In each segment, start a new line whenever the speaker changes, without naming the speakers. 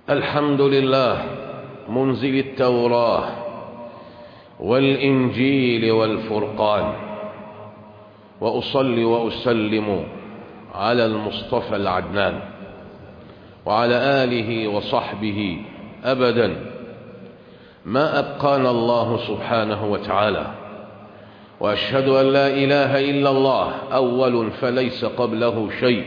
الحمد لله منزل التوراة والإنجيل والفرقان وأصلي وأسلم على المصطفى العدنان وعلى آله وصحبه أبدا ما أبقانا الله سبحانه وتعالى وأشهد أن لا إله إلا الله أول فليس قبله شيء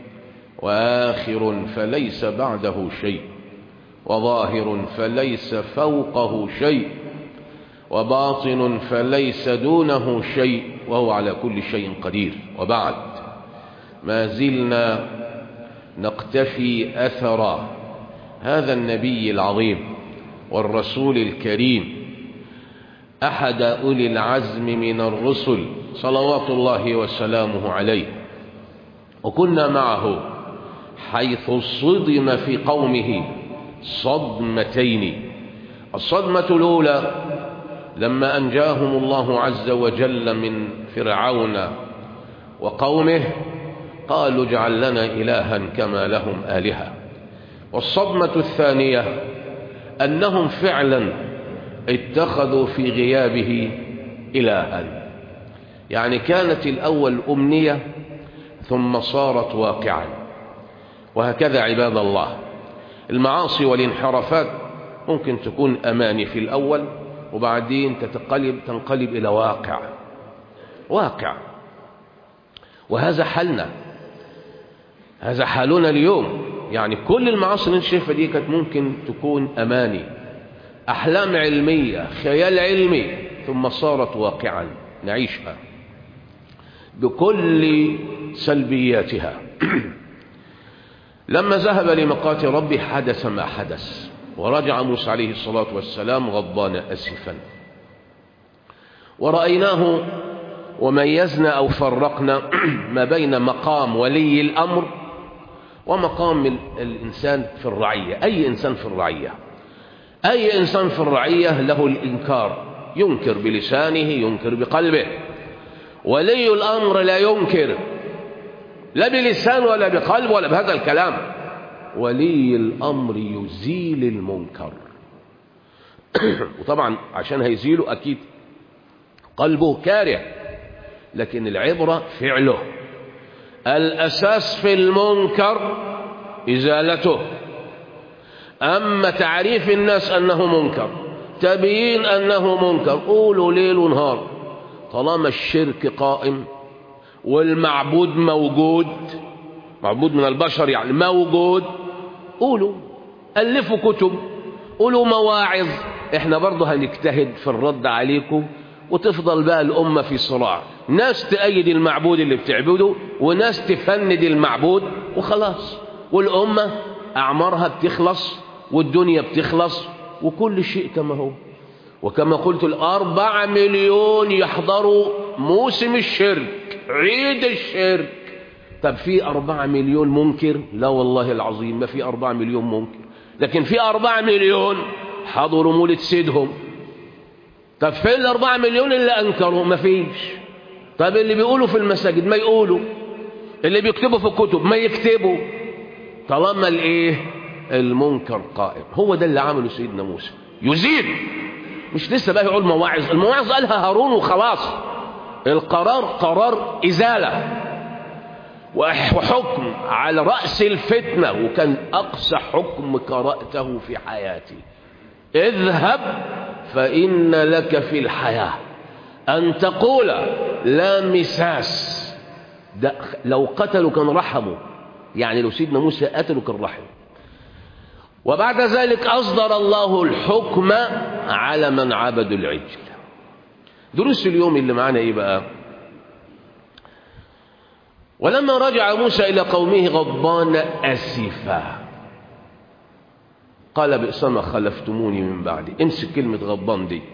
وآخر فليس بعده شيء وظاهر فليس فوقه شيء وباطن فليس دونه شيء وهو على كل شيء قدير وبعد ما زلنا نقتفي أثر هذا النبي العظيم والرسول الكريم أحد أولي العزم من الرسل صلوات الله وسلامه عليه وكنا معه حيث صدم في قومه صدمتين الصدمة الأولى لما أنجاهم الله عز وجل من فرعون وقومه قالوا اجعل لنا إلها كما لهم آلهة والصدمة الثانية أنهم فعلا اتخذوا في غيابه إلها يعني كانت الأول أمنية ثم صارت واقعا وهكذا عباد الله المعاصي والانحرافات ممكن تكون أماني في الأول وبعدين تتقلب تنقلب إلى واقع واقع وهذا حالنا هذا حالنا اليوم يعني كل المعاصي اللي انت شايفها دي كانت ممكن تكون أماني أحلام علمية خيال علمي ثم صارت واقعا نعيشها بكل سلبياتها لما ذهب لمقات ربي حدث ما حدث ورجع موسى عليه الصلاة والسلام غضبان أسفا ورأيناه وميزنا أو فرقنا ما بين مقام ولي الأمر ومقام الإنسان في الرعية أي إنسان في الرعية أي إنسان في الرعية له الإنكار ينكر بلسانه ينكر بقلبه ولي الأمر لا ينكر لا بلسان ولا بقلب ولا بهذا الكلام ولي الأمر يزيل المنكر وطبعا عشان هيزيله أكيد قلبه كاره لكن العبرة فعله الأساس في المنكر إزالته أما تعريف الناس أنه منكر تبيين أنه منكر قولوا ليل ونهار طالما الشرك قائم والمعبود موجود معبود من البشر يعني موجود قولوا ألفوا كتب قولوا مواعظ احنا برضه هنجتهد في الرد عليكم وتفضل بقى الأمة في صراع ناس تأيد المعبود اللي بتعبده وناس تفند المعبود وخلاص والأمة أعمارها بتخلص والدنيا بتخلص وكل شيء كما هو وكما قلت الأربع مليون يحضروا موسم الشرك عيد الشرك طب في أربعة مليون منكر لا والله العظيم ما في أربعة مليون منكر لكن في أربعة مليون حضروا مولد سيدهم طب فين الأربعة مليون اللي أنكروا ما فيش طب اللي بيقولوا في المساجد ما يقولوا اللي بيكتبوا في الكتب ما يكتبوا طالما الايه المنكر قائم هو ده اللي عمله سيدنا موسى يزيل مش لسه بقى يقول مواعظ المواعظ قالها هارون وخلاص القرار قرار إزالة وحكم على رأس الفتنة وكان أقصى حكم قرأته في حياتي اذهب فإن لك في الحياة أن تقول لا مساس ده لو قتلوا كان رحموا يعني لو سيدنا موسى قتلوا كان رحموا وبعد ذلك أصدر الله الحكم على من عبدوا العجل دروس اليوم اللي معانا إيه بقى ولما رجع موسى إلى قومه غضبان أسفا قال بئس ما خلفتموني من بعدي امسك كلمة غضبان دي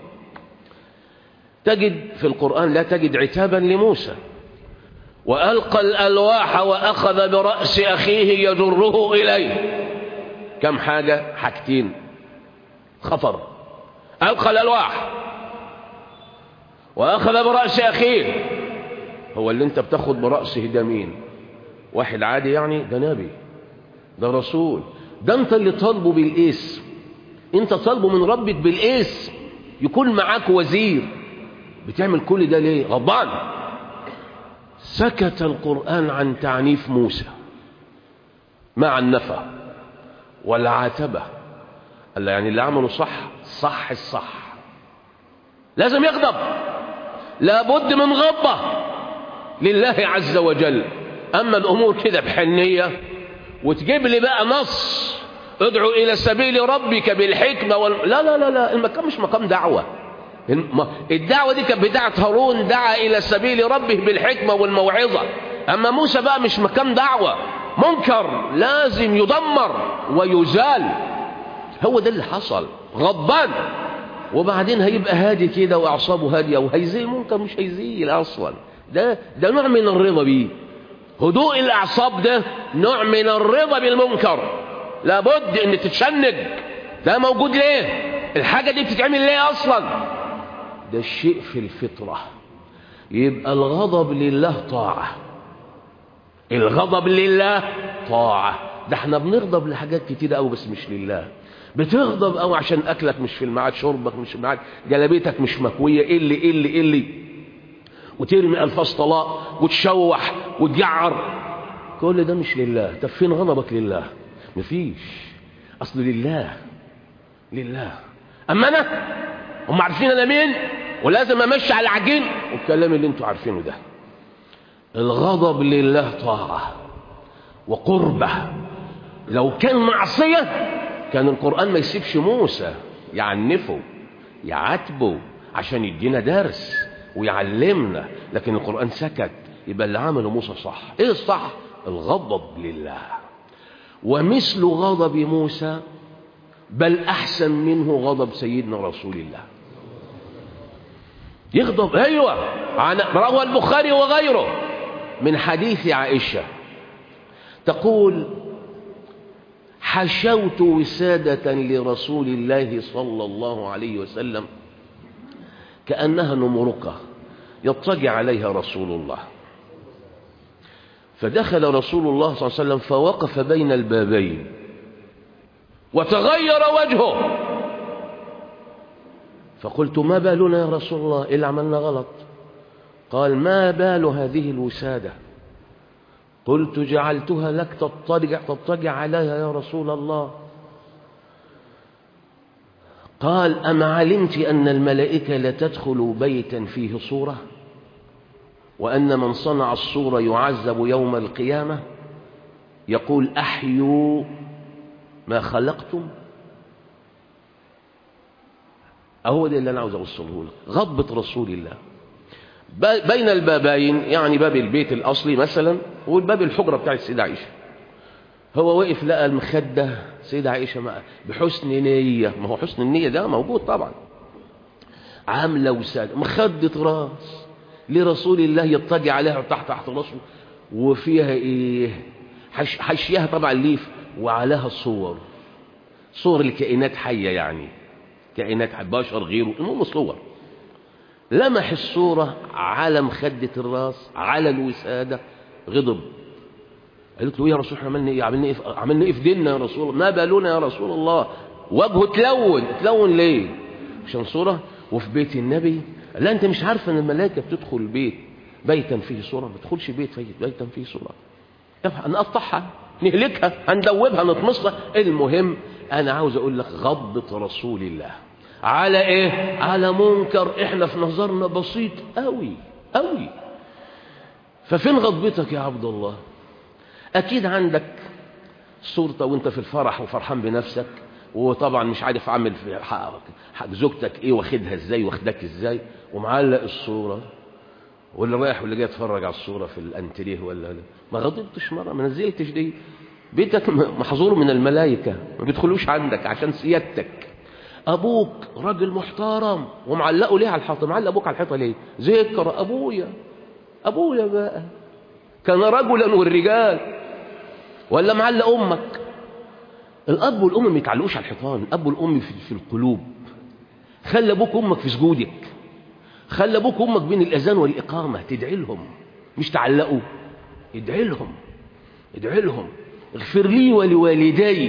تجد في القرآن لا تجد عتابا لموسى وألقى الألواح وأخذ برأس أخيه يجره إليه كم حاجة حاجتين خطر ألقى الألواح وأخذ برأس أخيه هو اللي انت بتاخد برأسه ده مين واحد عادي يعني ده نبي ده رسول ده انت اللي طالبه بالاسم انت طالبه من ربك بالاسم يكون معاك وزير بتعمل كل ده ليه غضبان سكت القرآن عن تعنيف موسى مع النفى والعاتبة قال يعني اللي عمله صح صح الصح لازم يغضب لابد من غضبة لله عز وجل أما الأمور كده بحنية وتجيب لي بقى نص ادعو إلى سبيل ربك بالحكمة وال... لا لا لا لا المكان مش مقام دعوة الدعوة دي كانت بتاعة هارون دعا إلى سبيل ربه بالحكمة والموعظة أما موسى بقى مش مكان دعوة منكر لازم يدمر ويزال هو ده اللي حصل غضبان وبعدين هيبقى هادي كده واعصابه هاديه وهيزيل المنكر مش هيزيل اصلا ده ده نوع من الرضا بيه هدوء الاعصاب ده نوع من الرضا بالمنكر لابد ان تتشنج ده موجود ليه الحاجه دي بتتعمل ليه اصلا ده الشيء في الفطره يبقى الغضب لله طاعه الغضب لله طاعه ده احنا بنغضب لحاجات كتيره قوي بس مش لله بتغضب قوي عشان اكلك مش في الميعاد شربك مش في الميعاد جلابيتك مش مكويه اللي اللي اللي وترمي الفاظ طلاق وتشوح وتجعر كل ده مش لله طب فين غضبك لله مفيش اصل لله لله اما انا هم عارفين انا مين ولازم امشي على العجين والكلام اللي انتوا عارفينه ده الغضب لله طاعه وقربه لو كان معصيه كان القرآن ما يسيبش موسى يعنفه يعاتبه عشان يدينا درس ويعلمنا لكن القرآن سكت يبقى اللي عمله موسى صح ايه الصح الغضب لله ومثل غضب موسى بل أحسن منه غضب سيدنا رسول الله يغضب أيوة عن روى البخاري وغيره من حديث عائشة تقول حشوت وسادة لرسول الله صلى الله عليه وسلم كأنها نمرقة يضطجع عليها رسول الله فدخل رسول الله صلى الله عليه وسلم فوقف بين البابين وتغير وجهه فقلت ما بالنا يا رسول الله إلا عملنا غلط قال ما بال هذه الوساده قلت جعلتها لك تضطجع تضطجع عليها يا رسول الله قال أما علمت أن الملائكة لتدخل بيتا فيه صورة وأن من صنع الصورة يعذب يوم القيامة يقول أحيوا ما خلقتم أهو ده اللي أنا عاوز أوصله لك غضبة رسول الله بين البابين يعني باب البيت الأصلي مثلا والباب الحجرة بتاع السيدة عائشة هو وقف لقى المخدة سيدة عائشة بحسن نية ما هو حسن النية ده موجود طبعا عاملة وسادة مخدة راس لرسول الله يضطجع عليها تحت تحت راسه وفيها ايه حش حشيها طبعا ليف وعليها صور صور الكائنات حية يعني كائنات بشر غيره المهم صور لمح الصورة على مخدة الراس على الوسادة غضب قالت له يا رسول الله عملنا ايه عملنا ايه عملنا ايه في ديننا يا رسول الله ما بالنا يا رسول الله وجهه تلون تلون ليه عشان صورة وفي بيت النبي لا انت مش عارفه ان الملائكه بتدخل البيت بيتا فيه صورة ما تدخلش بيت فيه بيتا فيه صورة نقطعها نهلكها هندوبها نطمسها المهم انا عاوز اقول لك غضة رسول الله على ايه على منكر احنا في نظرنا بسيط قوي قوي ففين غضبتك يا عبد الله اكيد عندك صورته وانت في الفرح وفرحان بنفسك وطبعا مش عارف عامل في حق زوجتك ايه واخدها ازاي واخدك ازاي ومعلق الصوره واللي رايح واللي جاي يتفرج على الصوره في الانتريه ولا ما غضبتش مره ما نزلتش دي بيتك محظور من الملائكه ما بيدخلوش عندك عشان سيادتك ابوك راجل محترم ومعلقه ليه على الحيطه معلق ابوك على الحيطه ليه ذكر ابويا ابويا بقى كان رجلا والرجال ولا معلق امك الاب والام ما يتعلقوش على الحيطان الاب والام في, في القلوب خلي ابوك وامك في سجودك خلي ابوك وامك بين الاذان والاقامه تدعي لهم مش تعلقوا ادعي لهم ادعي لهم اغفر لي ولوالدي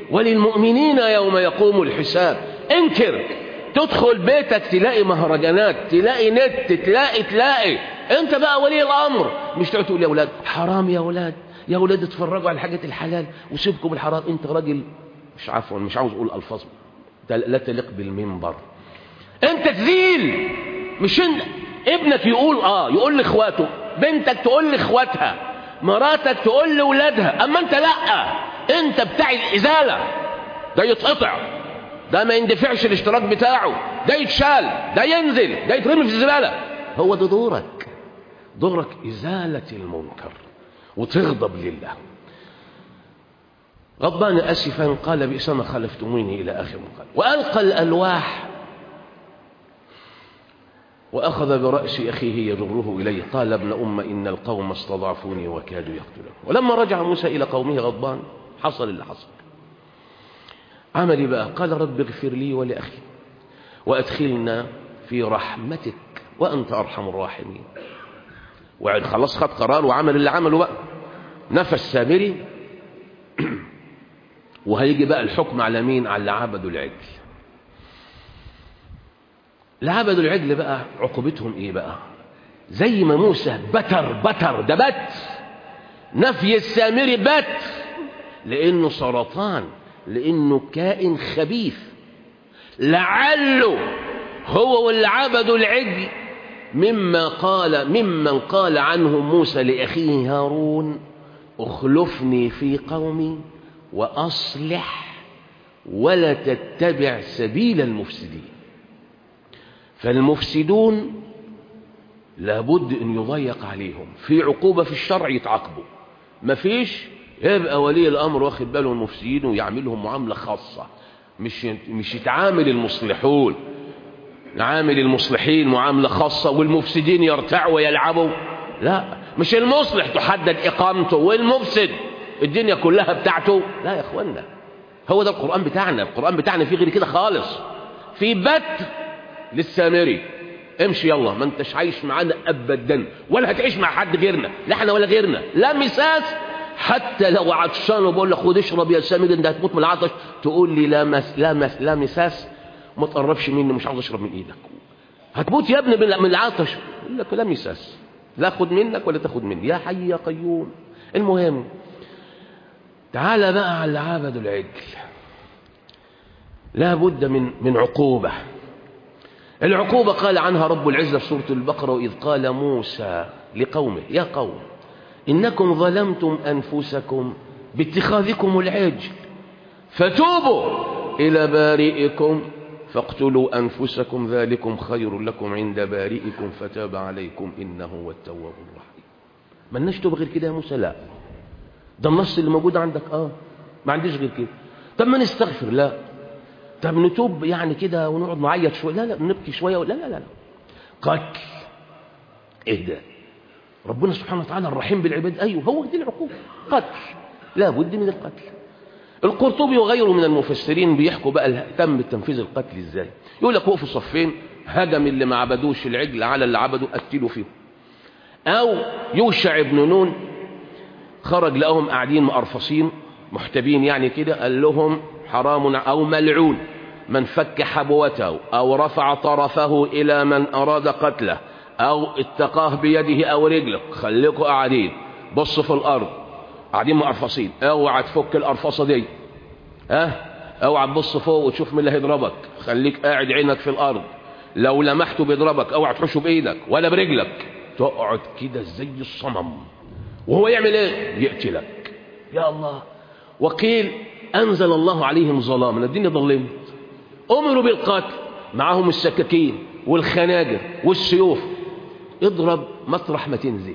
وللمؤمنين يوم يقوم الحساب انكر تدخل بيتك تلاقي مهرجانات تلاقي نت تلاقي تلاقي انت بقى ولي الامر مش تقعد تقول يا اولاد حرام يا اولاد يا اولاد اتفرجوا على الحاجات الحلال وسيبكم الحرام انت راجل مش عفوا مش عاوز اقول الفاظ لا تليق بالمنبر انت تذيل مش انت ابنك يقول اه يقول لاخواته بنتك تقول لاخواتها مراتك تقول لاولادها اما انت لا انت بتاع الازاله ده يتقطع ده ما يندفعش الاشتراك بتاعه ده يتشال ده ينزل ده يترمي في الزباله هو ده دورك دورك ازاله المنكر وتغضب لله غضبان اسفا قال بئس ما خلفتموني الى اخر قال والقى الالواح وأخذ برأس أخيه يجره إليه قال ابن أم إن القوم استضعفوني وكادوا يقتلون ولما رجع موسى إلى قومه غضبان حصل اللي حصل عمل بقى قال رب اغفر لي ولأخي وأدخلنا في رحمتك وأنت أرحم الراحمين وعد خلاص خد قرار وعمل اللي عمله بقى نفى السامري وهيجي بقى الحكم على مين على اللي عبدوا العجل اللي عبدوا العجل بقى عقوبتهم ايه بقى زي ما موسى بتر بتر ده بت نفي السامري بت لانه سرطان لانه كائن خبيث لعله هو واللي عبدوا العجل مما قال ممن قال عنه موسى لاخيه هارون اخلفني في قومي واصلح ولا تتبع سبيل المفسدين فالمفسدون لابد ان يضيق عليهم في عقوبة في الشرع يتعاقبوا مفيش يبقى ولي الامر واخد باله المفسدين ويعملهم معاملة خاصة مش مش يتعامل المصلحون نعامل المصلحين معاملة خاصة والمفسدين يرتعوا ويلعبوا لا مش المصلح تحدد اقامته والمفسد الدنيا كلها بتاعته لا يا اخوانا هو ده القرآن بتاعنا القرآن بتاعنا فيه غير كده خالص في بت للسامري امشي يلا ما انتش عايش معانا ابدا ولا هتعيش مع حد غيرنا لا احنا ولا غيرنا لا مساس حتى لو عطشان وبقول لك خد اشرب يا سامري انت هتموت من العطش تقول لي لا مس لا مس لا مساس ما تقربش مني مش عاوز اشرب من ايدك هتموت يا ابني من العطش يقول لك لا مساس لا اخد منك ولا تاخد مني يا حي يا قيوم المهم تعال بقى على عبد العجل لا بد من من عقوبه العقوبة قال عنها رب العزة في سورة البقرة وإذ قال موسى لقومه يا قوم إنكم ظلمتم أنفسكم باتخاذكم العجل فتوبوا إلى بارئكم فاقتلوا أنفسكم ذلكم خير لكم عند بارئكم فتاب عليكم إنه هو التواب الرحيم ما لناش توب غير كده يا موسى لا ده النص اللي موجود عندك اه ما عنديش غير كده طب ما نستغفر لا طب نتوب يعني كده ونقعد نعيط شويه لا لا نبكي شويه لا لا لا, لا. قتل ايه ده ربنا سبحانه وتعالى الرحيم بالعباد ايوه هو دي العقوبه قتل لا بد من القتل القرطبي وغيره من المفسرين بيحكوا بقى تم تنفيذ القتل ازاي يقول لك وقفوا صفين هجم اللي ما عبدوش العجل على اللي عبدوا قتلوا فيهم او يوشع بن نون خرج لقاهم قاعدين مقرفصين محتبين يعني كده قال لهم حرام أو ملعون من فك حبوته أو رفع طرفه إلى من أراد قتله أو اتقاه بيده أو رجله خليكوا قاعدين بصوا في الأرض قاعدين مقرفصين اوعى تفك القرفصة دي ها اوعى تبص فوق وتشوف مين اللي هيضربك خليك قاعد عينك في الأرض لو لمحته بيضربك اوعى تحشه بإيدك ولا برجلك تقعد كده زي الصمم وهو يعمل ايه يقتلك يا الله وقيل أنزل الله عليهم ظلاما الدنيا ظلمت أمروا بالقتل معهم السكاكين والخناجر والسيوف اضرب مطرح ما تنزل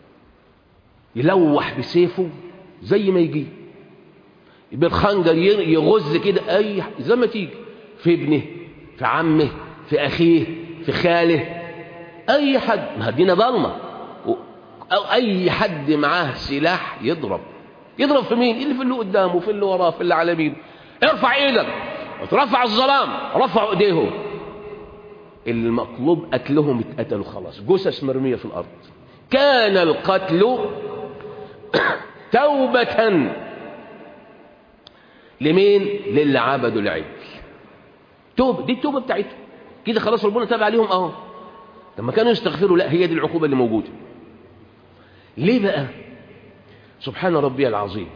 يلوح بسيفه زي ما يجي بالخنجر يغز كده أي زي ما تيجي في ابنه في عمه في أخيه في خاله أي حد ما الدنيا ظلمة أو أي حد معاه سلاح يضرب يضرب في مين اللي في اللي قدامه في اللي وراه في اللي على مين ارفع ايدك وترفع الظلام رفعوا ايديهم المطلوب قتلهم اتقتلوا خلاص جثث مرمية في الارض كان القتل توبة لمين للي عبدوا العجل توبة دي التوبة بتاعتهم كده خلاص ربنا تاب عليهم اهو لما كانوا يستغفروا لا هي دي العقوبة اللي موجودة ليه بقى سبحان ربي العظيم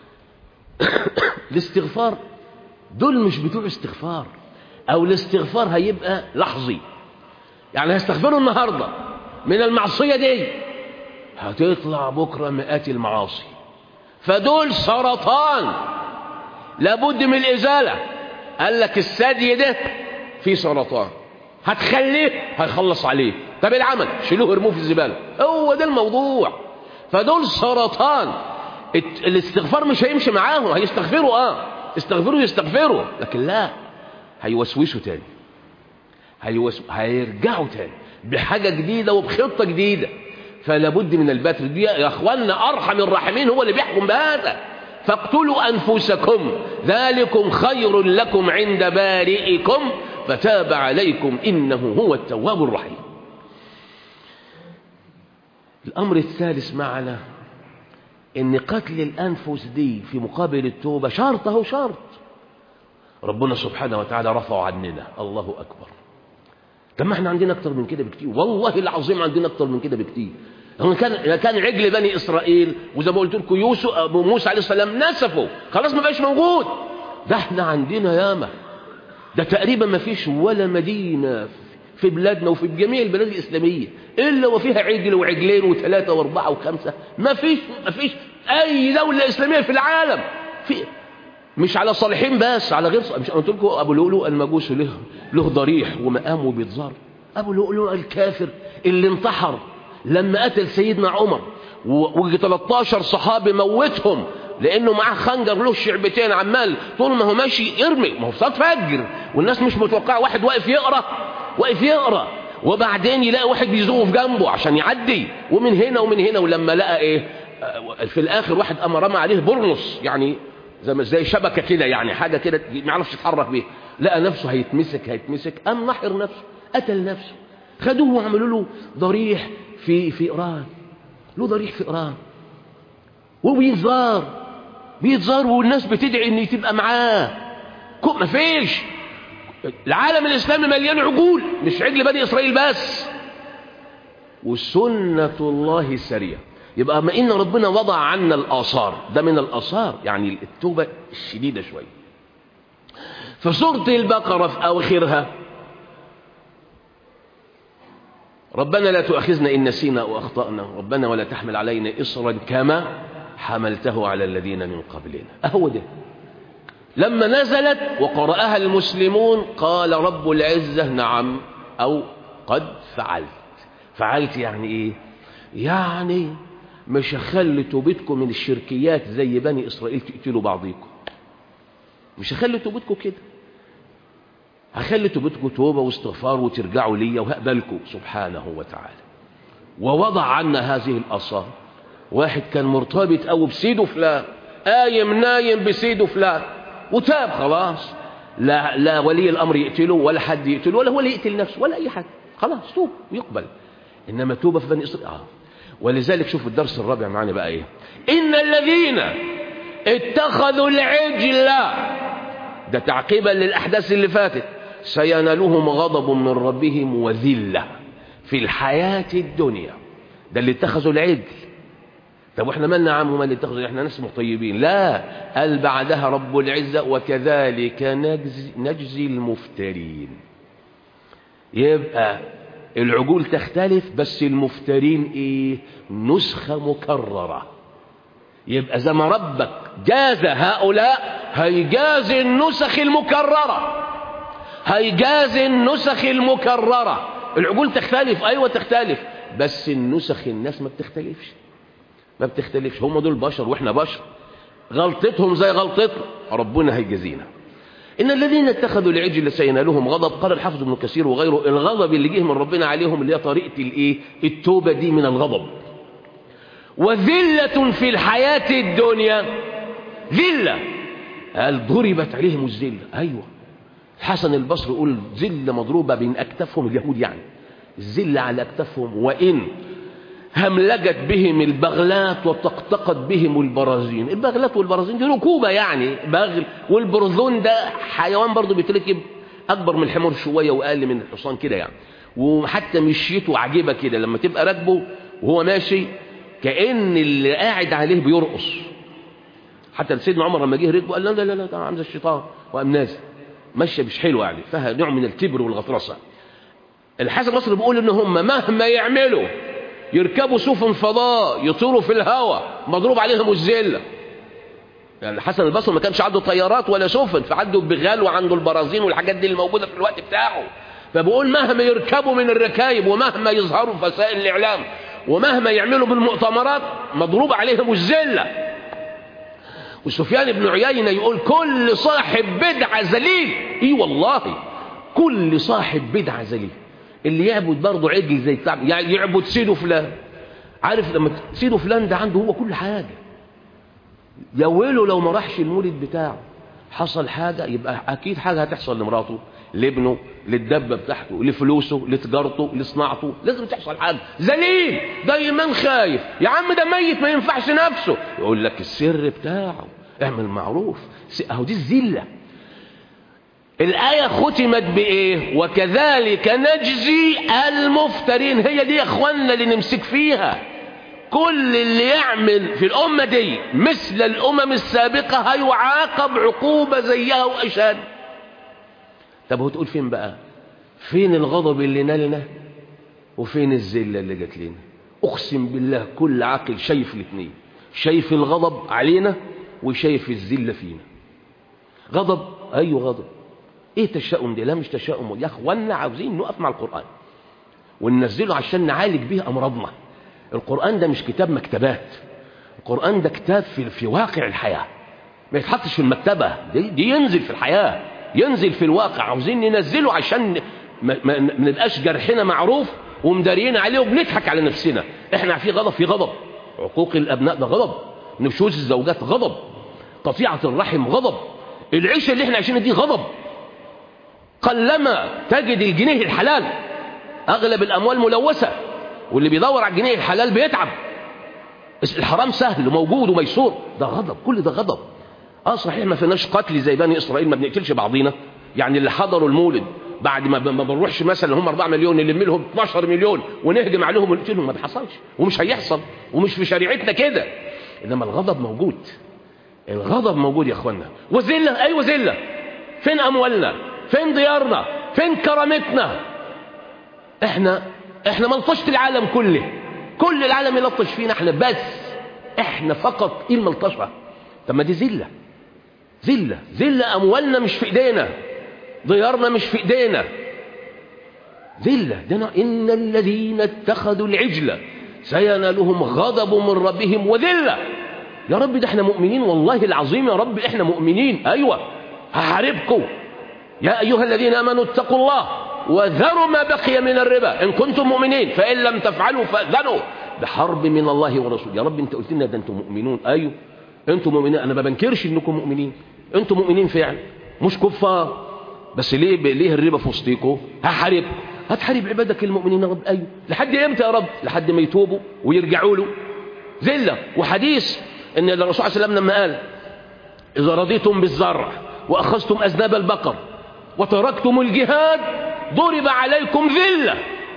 الاستغفار دول مش بتوع استغفار او الاستغفار هيبقى لحظي يعني هيستغفروا النهاردة من المعصية دي هتطلع بكرة مئات المعاصي فدول سرطان لابد من الإزالة قال لك الثدي ده فيه سرطان هتخليه هيخلص عليه طب العمل شيلوه ارموه في الزبالة هو ده الموضوع فدول سرطان الاستغفار مش هيمشي معاهم هيستغفروا اه استغفروا يستغفروا لكن لا هيوسوسوا تاني هيوسو... هيرجعوا تاني بحاجة جديدة وبخطة جديدة فلا بد من البتر دي يا اخوانا ارحم الراحمين هو اللي بيحكم بهذا فاقتلوا انفسكم ذلكم خير لكم عند بارئكم فتاب عليكم انه هو التواب الرحيم الامر الثالث معنا ان قتل الانفس دي في مقابل التوبه شرط اهو شرط ربنا سبحانه وتعالى رفعه عننا الله اكبر طب ما احنا عندنا اكتر من كده بكتير والله العظيم عندنا اكتر من كده بكتير هو كان كان عجل بني اسرائيل وزي ما قلت لكم يوسف ابو موسى عليه السلام نسفوا خلاص ما بقاش موجود ده احنا عندنا ياما ده تقريبا ما فيش ولا مدينه في بلادنا وفي جميع البلاد الاسلاميه الا وفيها عجل وعجلين وثلاثه واربعه وخمسه ما فيش ما فيش اي دوله اسلاميه في العالم في مش على صالحين بس على غير مش قلت لكم ابو لؤلؤ المجوسي له له ضريح ومقام وبيتزار ابو لؤلؤ الكافر اللي انتحر لما قتل سيدنا عمر و 13 صحابي موتهم لانه معاه خنجر له شعبتين عمال طول ما هو ماشي يرمي ما هو صلاه فجر والناس مش متوقعه واحد واقف يقرا واقف يقرا وبعدين يلاقي واحد بيزوقه في جنبه عشان يعدي ومن هنا ومن هنا ولما لقى ايه في الاخر واحد قام رمى عليه برنس يعني زي ما زي شبكه كده يعني حاجه كده ما يعرفش يتحرك بيها لقى نفسه هيتمسك هيتمسك قام نحر نفسه قتل نفسه خدوه وعملوا له ضريح في في ايران له ضريح في ايران وبيتزار بيتزار والناس بتدعي ان تبقى معاه ما فيش العالم الاسلامي مليان عجول مش عجل بني اسرائيل بس وسنه الله سريعه يبقى ما ان ربنا وضع عنا الاثار ده من الاثار يعني التوبه الشديده شويه في سوره البقره في اواخرها ربنا لا تؤاخذنا ان نسينا او اخطانا ربنا ولا تحمل علينا اصرا كما حملته على الذين من قبلنا اهو ده لما نزلت وقرأها المسلمون قال رب العزة نعم أو قد فعلت فعلت يعني إيه يعني مش هخلي توبتكم من الشركيات زي بني إسرائيل تقتلوا بعضيكم مش هخلي توبتكم كده هخلي توبتكم توبة واستغفار وترجعوا لي وهقبلكم سبحانه وتعالى ووضع عنا هذه الآثار واحد كان مرتبط أو بسيده فلان قايم نايم بسيده فلان وتاب خلاص لا لا ولي الامر يقتله ولا حد يقتله ولا هو اللي يقتل نفسه ولا اي حد خلاص توب ويقبل انما توبه في بني اسرائيل آه. ولذلك شوف الدرس الرابع معانا بقى ايه ان الذين اتخذوا العجل ده تعقيبا للاحداث اللي فاتت سينالهم غضب من ربهم وذله في الحياه الدنيا ده اللي اتخذوا العجل طب واحنا مالنا عم وما اللي اتخذوا احنا ناس طيبين لا قال بعدها رب العزة وكذلك نجزي, نجزي المفترين يبقى العقول تختلف بس المفترين ايه نسخة مكررة يبقى زي ما ربك جاز هؤلاء هيجازي النسخ المكررة هيجازي النسخ المكررة العقول تختلف ايوه تختلف بس النسخ الناس ما بتختلفش ما بتختلفش هم دول بشر واحنا بشر غلطتهم زي غلطتنا ربنا هيجازينا ان الذين اتخذوا العجل سينالهم غضب قال الحافظ ابن كثير وغيره الغضب اللي جه من ربنا عليهم اللي هي طريقه الايه التوبه دي من الغضب وذله في الحياه الدنيا ذله قال ضربت عليهم الذله ايوه الحسن البصري يقول ذله مضروبه بين اكتافهم اليهود يعني الذله على اكتافهم وان هملجت بهم البغلات وطقطقت بهم البرازين البغلات والبرازين دي ركوبة يعني بغل والبرذون ده حيوان برضو بيتركب أكبر من الحمار شوية وأقل من الحصان كده يعني وحتى مشيته عجيبة كده لما تبقى راكبه وهو ماشي كأن اللي قاعد عليه بيرقص حتى سيدنا عمر لما جه ركبه قال لا لا لا ده عامل الشيطان وقام نازل ماشيه مش حلوه يعني فيها نوع من الكبر والغطرسه الحسن البصري بيقول ان هم مهما يعملوا يركبوا سفن فضاء يطيروا في الهواء مضروب عليهم الزله يعني الحسن البصري ما كانش عنده طيارات ولا سفن فعنده البغال وعنده البرازين والحاجات دي اللي موجوده في الوقت بتاعه فبقول مهما يركبوا من الركايب ومهما يظهروا في وسائل الاعلام ومهما يعملوا بالمؤتمرات مضروب عليهم الزله وسفيان بن عيينة يقول كل صاحب بدعة ذليل اي والله كل صاحب بدعة ذليل اللي يعبد برضه عجل زي بتاع يعني يعبد سيده فلان عارف لما سيده فلان ده عنده هو كل حاجة يا ويله لو ما راحش المولد بتاعه حصل حاجة يبقى أكيد حاجة هتحصل لمراته لابنه للدبة بتاعته لفلوسه لتجارته لصناعته لازم تحصل حاجة ذليل دايما خايف يا عم ده ميت ما ينفعش نفسه يقول لك السر بتاعه اعمل معروف اهو دي الذلة الآية ختمت بإيه وكذلك نجزي المفترين هي دي يا اخوانا اللي نمسك فيها كل اللي يعمل في الأمة دي مثل الأمم السابقة هيعاقب عقوبة زيها وأشد طب هتقول فين بقى فين الغضب اللي نالنا وفين الذلة اللي جات لنا أقسم بالله كل عاقل شايف الاثنين شايف الغضب علينا وشايف الذلة فينا غضب أيوه غضب ايه تشاؤم دي لا مش تشاؤم يا اخوانا عاوزين نقف مع القرآن وننزله عشان نعالج به أمراضنا القرآن ده مش كتاب مكتبات القرآن ده كتاب في, في واقع الحياة ما يتحطش في المكتبة دي, دي ينزل في الحياة ينزل في الواقع عاوزين ننزله عشان ما, ما, ما نبقاش جرحنا معروف ومداريين عليه وبنضحك على نفسنا احنا في غضب في غضب عقوق الابناء ده غضب نشوز الزوجات غضب قطيعة الرحم غضب العيشة اللي احنا عايشينها دي غضب قلما تجد الجنيه الحلال اغلب الاموال ملوثة واللي بيدور على الجنيه الحلال بيتعب الحرام سهل وموجود وميسور ده غضب كل ده غضب اه صحيح ما فيناش قتل زي بني اسرائيل ما بنقتلش بعضينا يعني اللي حضروا المولد بعد ما ما بنروحش مثلا هم 4 مليون نلم لهم 12 مليون ونهجم عليهم ونقتلهم ما بيحصلش ومش هيحصل ومش في شريعتنا كده انما الغضب موجود الغضب موجود يا اخوانا وذله ايوه ذله فين اموالنا فين ديارنا فين كرامتنا احنا احنا ملطشة العالم كله كل العالم يلطش فينا احنا بس احنا فقط ايه الملطشة طب ما دي ذله ذله ذله اموالنا مش في ايدينا ديارنا مش في ايدينا ذله ده ان الذين اتخذوا العجل سينالهم غضب من ربهم وذله يا رب ده احنا مؤمنين والله العظيم يا رب احنا مؤمنين ايوه هحاربكم يا ايها الذين امنوا اتقوا الله وذروا ما بقي من الربا ان كنتم مؤمنين فان لم تفعلوا فاذنوا بحرب من الله ورسوله يا رب انت قلت لنا ده انتم مؤمنون ايوه انتم مؤمنين انا ما بنكرش انكم مؤمنين انتم مؤمنين فعلا مش كفار بس ليه ليه الربا في وسطيكم هحارب هتحارب عبادك المؤمنين يا رب ايوه لحد امتى يا رب لحد ما يتوبوا ويرجعوا له ذله وحديث ان الرسول صلى الله عليه وسلم لما قال اذا رضيتم بالزرع واخذتم اذناب البقر وتركتم الجهاد ضرب عليكم ذله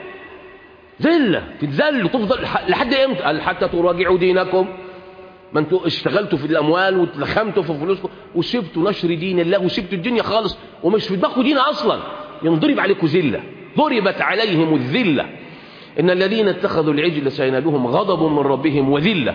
ذله تتذلوا تفضل لحد امتى قال حتى تراجعوا دينكم ما انتوا اشتغلتوا في الاموال واتلخمتوا في فلوسكم وسبتوا نشر دين الله وسبتوا الدنيا خالص ومش في دماغكم دين اصلا ينضرب عليكم ذله ضربت عليهم الذله ان الذين اتخذوا العجل سينالهم غضب من ربهم وذله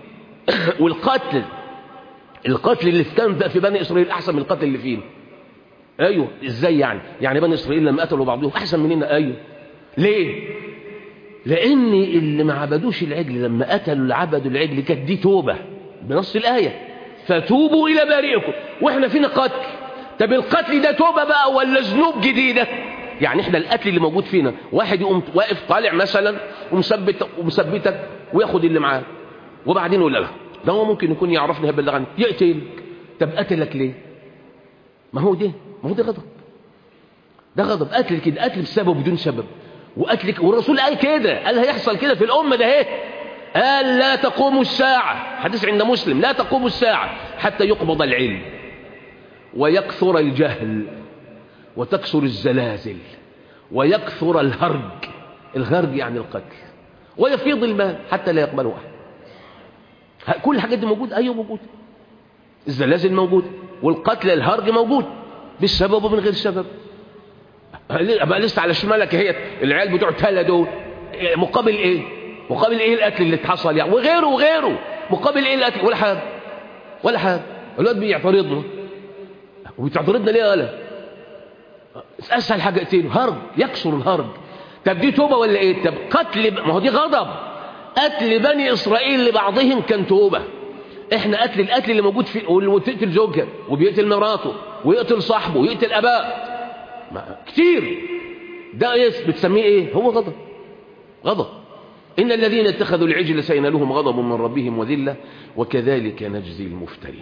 والقتل القتل اللي كان في بني اسرائيل احسن من القتل اللي فينا ايوه ازاي يعني يعني بني اسرائيل لما قتلوا بعضهم احسن مننا ايوه ليه لان اللي ما عبدوش العجل لما قتلوا اللي عبدوا العجل كانت دي توبه بنص الايه فتوبوا الى بارئكم واحنا فينا قتل طب القتل ده توبه بقى ولا ذنوب جديده يعني احنا القتل اللي موجود فينا واحد يقوم واقف طالع مثلا ومثبت ومثبتك وياخد اللي معاه وبعدين يقول لا ده هو ممكن يكون يعرفني هيبلغ عني يقتلك طب قتلك ليه ما هو ده ما هو ده غضب ده غضب قتل كده قتل بسبب بدون سبب وقتلك والرسول قال كده قال هيحصل كده في الأمة ده اهي قال لا تقوم الساعة حديث عند مسلم لا تقوم الساعة حتى يقبض العلم ويكثر الجهل وتكثر الزلازل ويكثر الهرج الهرج يعني القتل ويفيض المال حتى لا يقبله أحد كل الحاجات دي موجودة أيوة موجودة الزلازل موجودة والقتل الهرج موجود بالسبب ومن غير سبب بقى لسه على شمالك هي العيال بتوع تلا دول مقابل ايه مقابل ايه القتل اللي اتحصل يعني وغيره وغيره مقابل ايه القتل ولا حاجه ولا حاجه الواد بيعترضنا وبتعترضنا ليه ولا اسهل حاجه اقتله هرج يكسر الهرج طب دي توبه ولا ايه طب قتل ما هو دي غضب قتل بني اسرائيل لبعضهم كان توبه احنا قتل القتل اللي موجود في وتقتل زوجها وبيقتل مراته ويقتل صاحبه ويقتل اباه كتير ده ايه بتسميه ايه هو غضب غضب ان الذين اتخذوا العجل سينالهم غضب من ربهم وذله وكذلك نجزي المفترين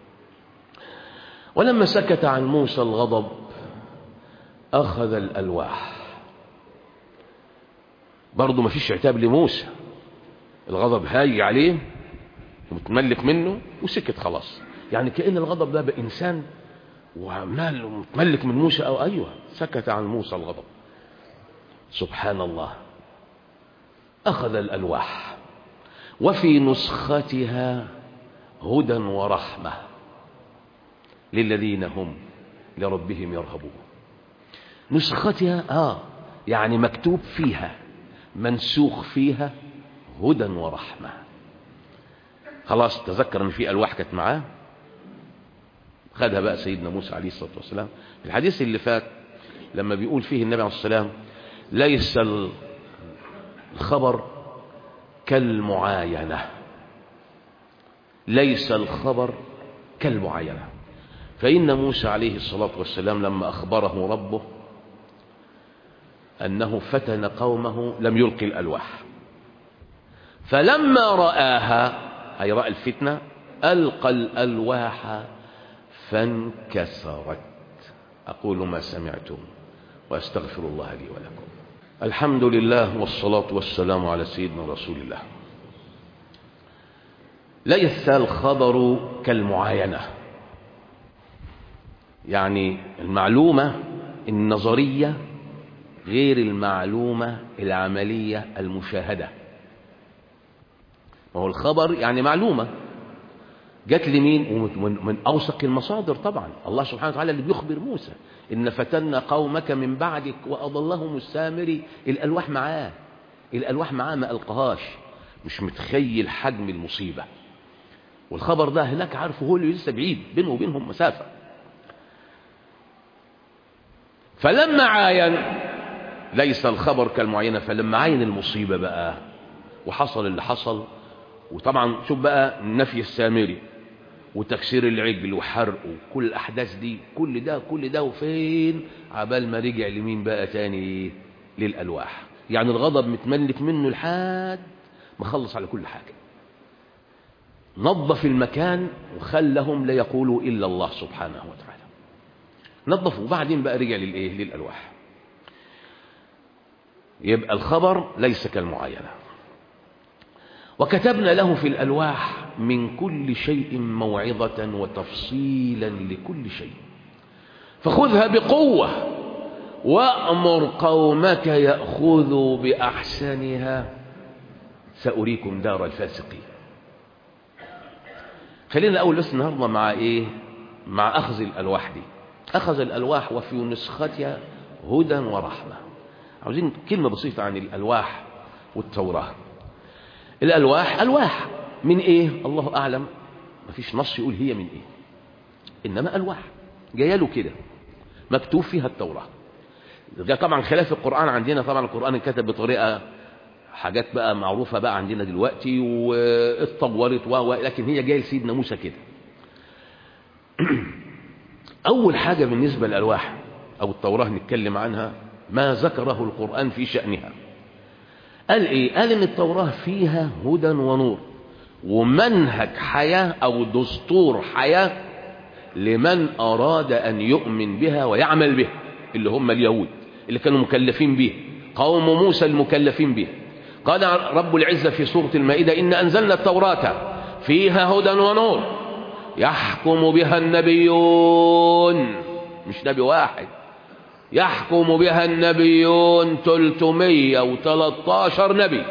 ولما سكت عن موسى الغضب اخذ الالواح برضه ما فيش عتاب لموسى الغضب هاي عليه ومتملك منه وسكت خلاص يعني كأن الغضب ده بإنسان وعمال ومتملك من موسى أو أيوه سكت عن موسى الغضب سبحان الله أخذ الألواح وفي نسختها هدى ورحمة للذين هم لربهم يرهبون نسختها آه يعني مكتوب فيها منسوخ فيها هدى ورحمة خلاص تذكر ان في ألواح كانت معاه خدها بقى سيدنا موسى عليه الصلاة والسلام الحديث اللي فات لما بيقول فيه النبي عليه الصلاة والسلام ليس الخبر كالمعاينة ليس الخبر كالمعاينة فإن موسى عليه الصلاة والسلام لما أخبره ربه أنه فتن قومه لم يلقي الألواح فلما رآها أي رأى الفتنة ألقى الألواح فانكسرت أقول ما سمعتم وأستغفر الله لي ولكم الحمد لله والصلاة والسلام على سيدنا رسول الله ليس الخبر كالمعاينة يعني المعلومة النظرية غير المعلومة العملية المشاهدة ما هو الخبر يعني معلومة جت لمين ومن من أوثق المصادر طبعا الله سبحانه وتعالى اللي بيخبر موسى إن فتنا قومك من بعدك وأضلهم السامري الألواح معاه الألواح معاه ما ألقهاش مش متخيل حجم المصيبة والخبر ده هناك عارفه هو اللي لسه بعيد بينه وبينهم مسافة فلما عاين ليس الخبر كالمعينة فلما عاين المصيبة بقى وحصل اللي حصل وطبعا شوف بقى النفي السامري وتكسير العجل وحرقه كل الأحداث دي كل ده كل ده وفين عبال ما رجع لمين بقى تاني للألواح يعني الغضب متملك منه لحد ما خلص على كل حاجة نظف المكان وخلهم لا يقولوا إلا الله سبحانه وتعالى نظفوا وبعدين بقى رجع للإيه للألواح يبقى الخبر ليس كالمعاينة وكتبنا له في الألواح من كل شيء موعظة وتفصيلا لكل شيء فخذها بقوة وأمر قومك يأخذوا بأحسنها سأريكم دار الفاسقين خلينا أول بس النهاردة مع إيه مع أخذ الألواح دي أخذ الألواح وفي نسختها هدى ورحمة عاوزين كلمة بسيطة عن الألواح والتوراة الألواح ألواح من إيه الله أعلم مفيش نص يقول هي من إيه إنما ألواح جايه له كده مكتوب فيها التوراة ده طبعا خلاف القرآن عندنا طبعا القرآن انكتب بطريقة حاجات بقى معروفة بقى عندنا دلوقتي واتطورت و لكن هي جايه لسيدنا موسى كده أول حاجة بالنسبة للألواح أو التوراة نتكلم عنها ما ذكره القرآن في شأنها قال إيه قال إن التوراة فيها هدى ونور ومنهج حياة أو دستور حياة لمن أراد أن يؤمن بها ويعمل بها اللي هم اليهود اللي كانوا مكلفين به قوم موسى المكلفين به قال رب العزة في سورة المائدة إن أنزلنا التوراة فيها هدى ونور يحكم بها النبيون مش نبي واحد يحكم بها النبيون 313 نبي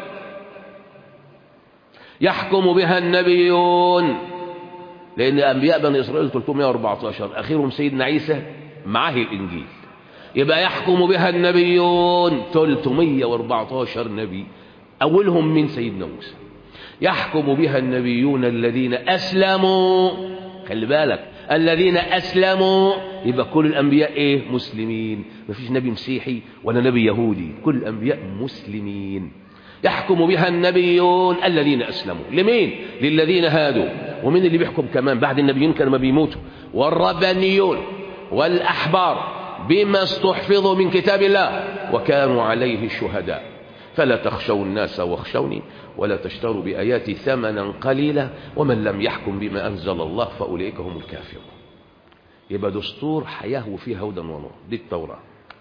يحكم بها النبيون لأن أنبياء بني إسرائيل 314 أخيرهم سيدنا عيسى معاه الإنجيل يبقى يحكم بها النبيون 314 نبي أولهم من سيدنا موسى يحكم بها النبيون الذين أسلموا خلي بالك الذين أسلموا يبقى كل الأنبياء إيه مسلمين مفيش نبي مسيحي ولا نبي يهودي كل الأنبياء مسلمين يحكم بها النبيون الذين أسلموا لمين للذين هادوا ومن اللي بيحكم كمان بعد النبيين كانوا ما بيموتوا والربانيون والأحبار بما استحفظوا من كتاب الله وكانوا عليه شهداء فلا تخشوا الناس واخشوني ولا تشتروا بآياتي ثمنا قليلا ومن لم يحكم بما أنزل الله فأولئك هم الكافرون يبقى دستور حياة وفيها هدى ونور دي التوراة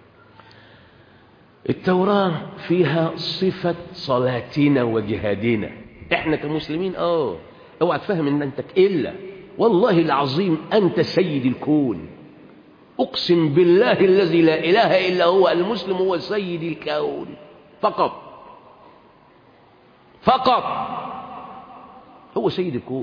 التوراة فيها صفة صلاتنا وجهادنا احنا كمسلمين اه اوعى تفهم ان انت الا والله العظيم انت سيد الكون اقسم بالله الذي لا اله الا هو المسلم هو سيد الكون فقط فقط هو سيد الكون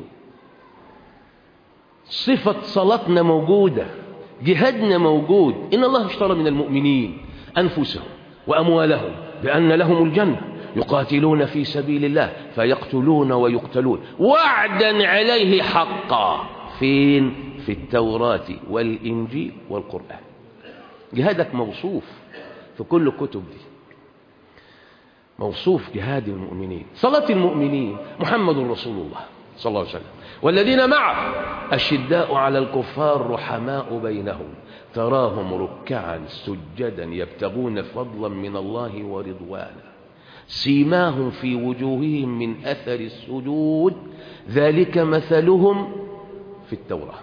صفة صلاتنا موجودة جهادنا موجود إن الله اشترى من المؤمنين أنفسهم وأموالهم بأن لهم الجنة يقاتلون في سبيل الله فيقتلون ويقتلون وعدا عليه حقا فين في التوراة والإنجيل والقرآن جهادك موصوف في كل الكتب دي موصوف جهاد المؤمنين صلاة المؤمنين محمد رسول الله صلى الله عليه وسلم والذين معه أشداء على الكفار رحماء بينهم تراهم ركعا سجدا يبتغون فضلا من الله ورضوانا سيماهم في وجوههم من أثر السجود ذلك مثلهم في التوراة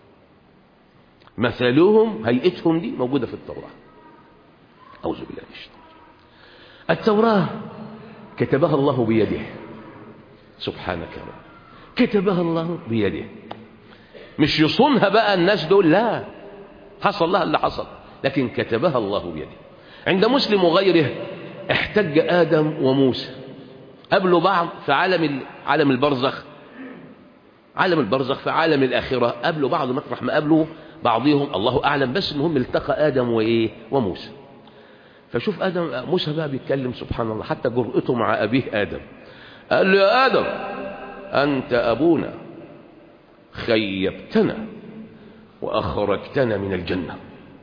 مثلهم هيئتهم دي موجودة في التوراة أعوذ بالله من الشيطان التوراة كتبها الله بيده سبحانك يا رب كتبها الله بيده مش يصونها بقى الناس دول لا حصل لها اللي حصل لكن كتبها الله بيده عند مسلم وغيره احتج آدم وموسى قابلوا بعض في عالم عالم البرزخ عالم البرزخ في عالم الآخرة قابلوا بعض مطرح ما قابلوا بعضهم الله أعلم بس المهم التقى آدم وإيه وموسى فشوف آدم موسى بقى بيتكلم سبحان الله حتى جرأته مع أبيه آدم قال له يا آدم أنت أبونا خيبتنا وأخرجتنا من الجنة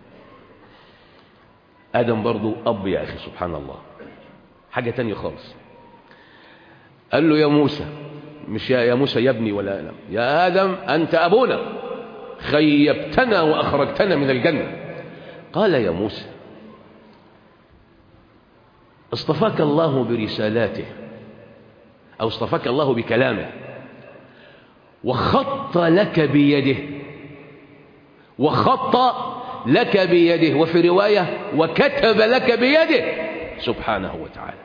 آدم برضو أب يا أخي سبحان الله حاجة تانية خالص قال له يا موسى مش يا, يا موسى يا ابني ولا أنا يا آدم أنت أبونا خيبتنا وأخرجتنا من الجنة قال يا موسى اصطفاك الله برسالاته أو اصطفاك الله بكلامه وخط لك بيده وخط لك بيده وفي رواية وكتب لك بيده سبحانه وتعالى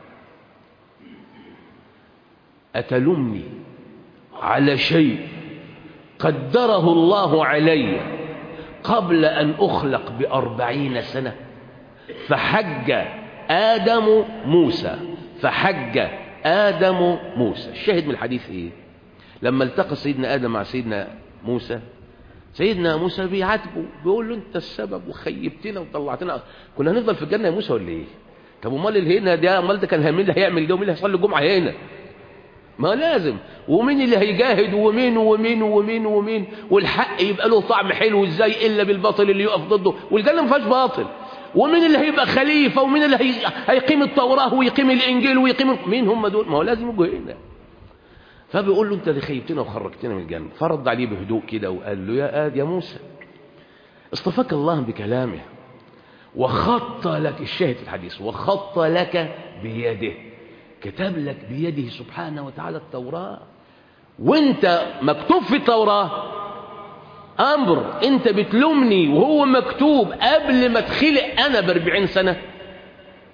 أتلمني على شيء قدره الله علي قبل أن أخلق بأربعين سنة فحج آدم موسى فحج آدم موسى الشاهد من الحديث إيه لما التقى سيدنا آدم مع سيدنا موسى سيدنا موسى بيعاتبه بيقول له انت السبب وخيبتنا وطلعتنا كنا هنفضل في الجنه يا موسى ولا ايه طب امال اللي هنا ده امال ده كان مين اللي هيعمل ده ومين اللي هيصلي الجمعه هنا ما لازم ومين اللي هيجاهد ومين ومين ومين ومين والحق يبقى له طعم حلو ازاي الا بالباطل اللي يقف ضده والجنه ما فيهاش باطل ومين اللي هيبقى خليفه ومين اللي هي... هيقيم التوراه ويقيم الانجيل ويقيم مين هم دول ما هو لازم يجوا هنا فبيقول له انت اللي خيبتنا وخرجتنا من الجنه فرد عليه بهدوء كده وقال له يا آد يا موسى اصطفاك الله بكلامه وخط لك الشاهد في الحديث وخط لك بيده كتب لك بيده سبحانه وتعالى التوراة وانت مكتوب في التوراة امر انت بتلومني وهو مكتوب قبل ما تخلق انا باربعين سنة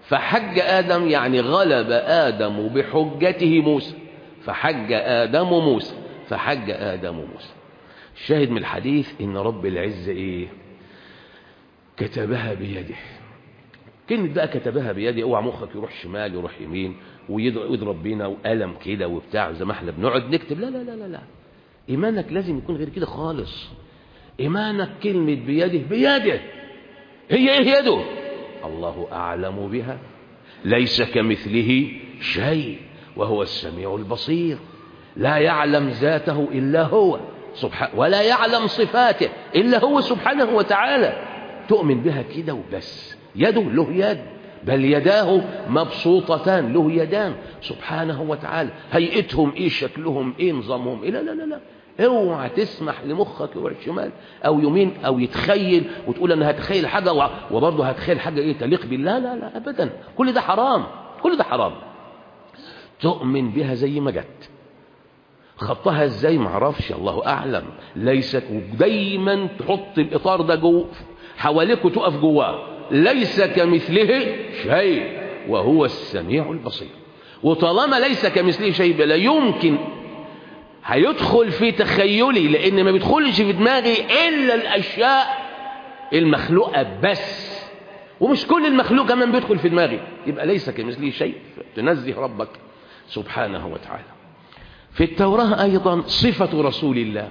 فحج آدم يعني غلب آدم بحجته موسى فحج آدم موسى فحج آدم موسى الشاهد من الحديث إن رب العزة إيه كتبها بيده كلمة بقى كتبها بيده اوعى مخك يروح شمال يروح يمين ويضرب بينا وقلم كده وبتاع زي ما احنا بنقعد نكتب لا لا لا لا لا ايمانك لازم يكون غير كده خالص ايمانك كلمة بيده بيده هي ايه يده الله اعلم بها ليس كمثله شيء وهو السميع البصير لا يعلم ذاته الا هو سبحانه ولا يعلم صفاته الا هو سبحانه وتعالى تؤمن بها كده وبس يده له يد بل يداه مبسوطتان له يدان سبحانه وتعالى هيئتهم ايه شكلهم ايه نظامهم إيه لا لا لا لا اوعى تسمح لمخك يروح شمال او يمين او يتخيل وتقول انا هتخيل حاجه وبرضه هتخيل حاجه ايه تليق بالله لا لا ابدا كل ده حرام كل ده حرام تؤمن بها زي ما جت خطها ازاي ما اعرفش الله اعلم ليست ودايما تحط الاطار ده جوه حواليك وتقف جواه ليس كمثله شيء وهو السميع البصير وطالما ليس كمثله شيء لا يمكن هيدخل في تخيلي لان ما بيدخلش في دماغي الا الاشياء المخلوقه بس ومش كل المخلوق كمان بيدخل في دماغي يبقى ليس كمثله شيء تنزه ربك سبحانه وتعالى في التوراة أيضا صفة رسول الله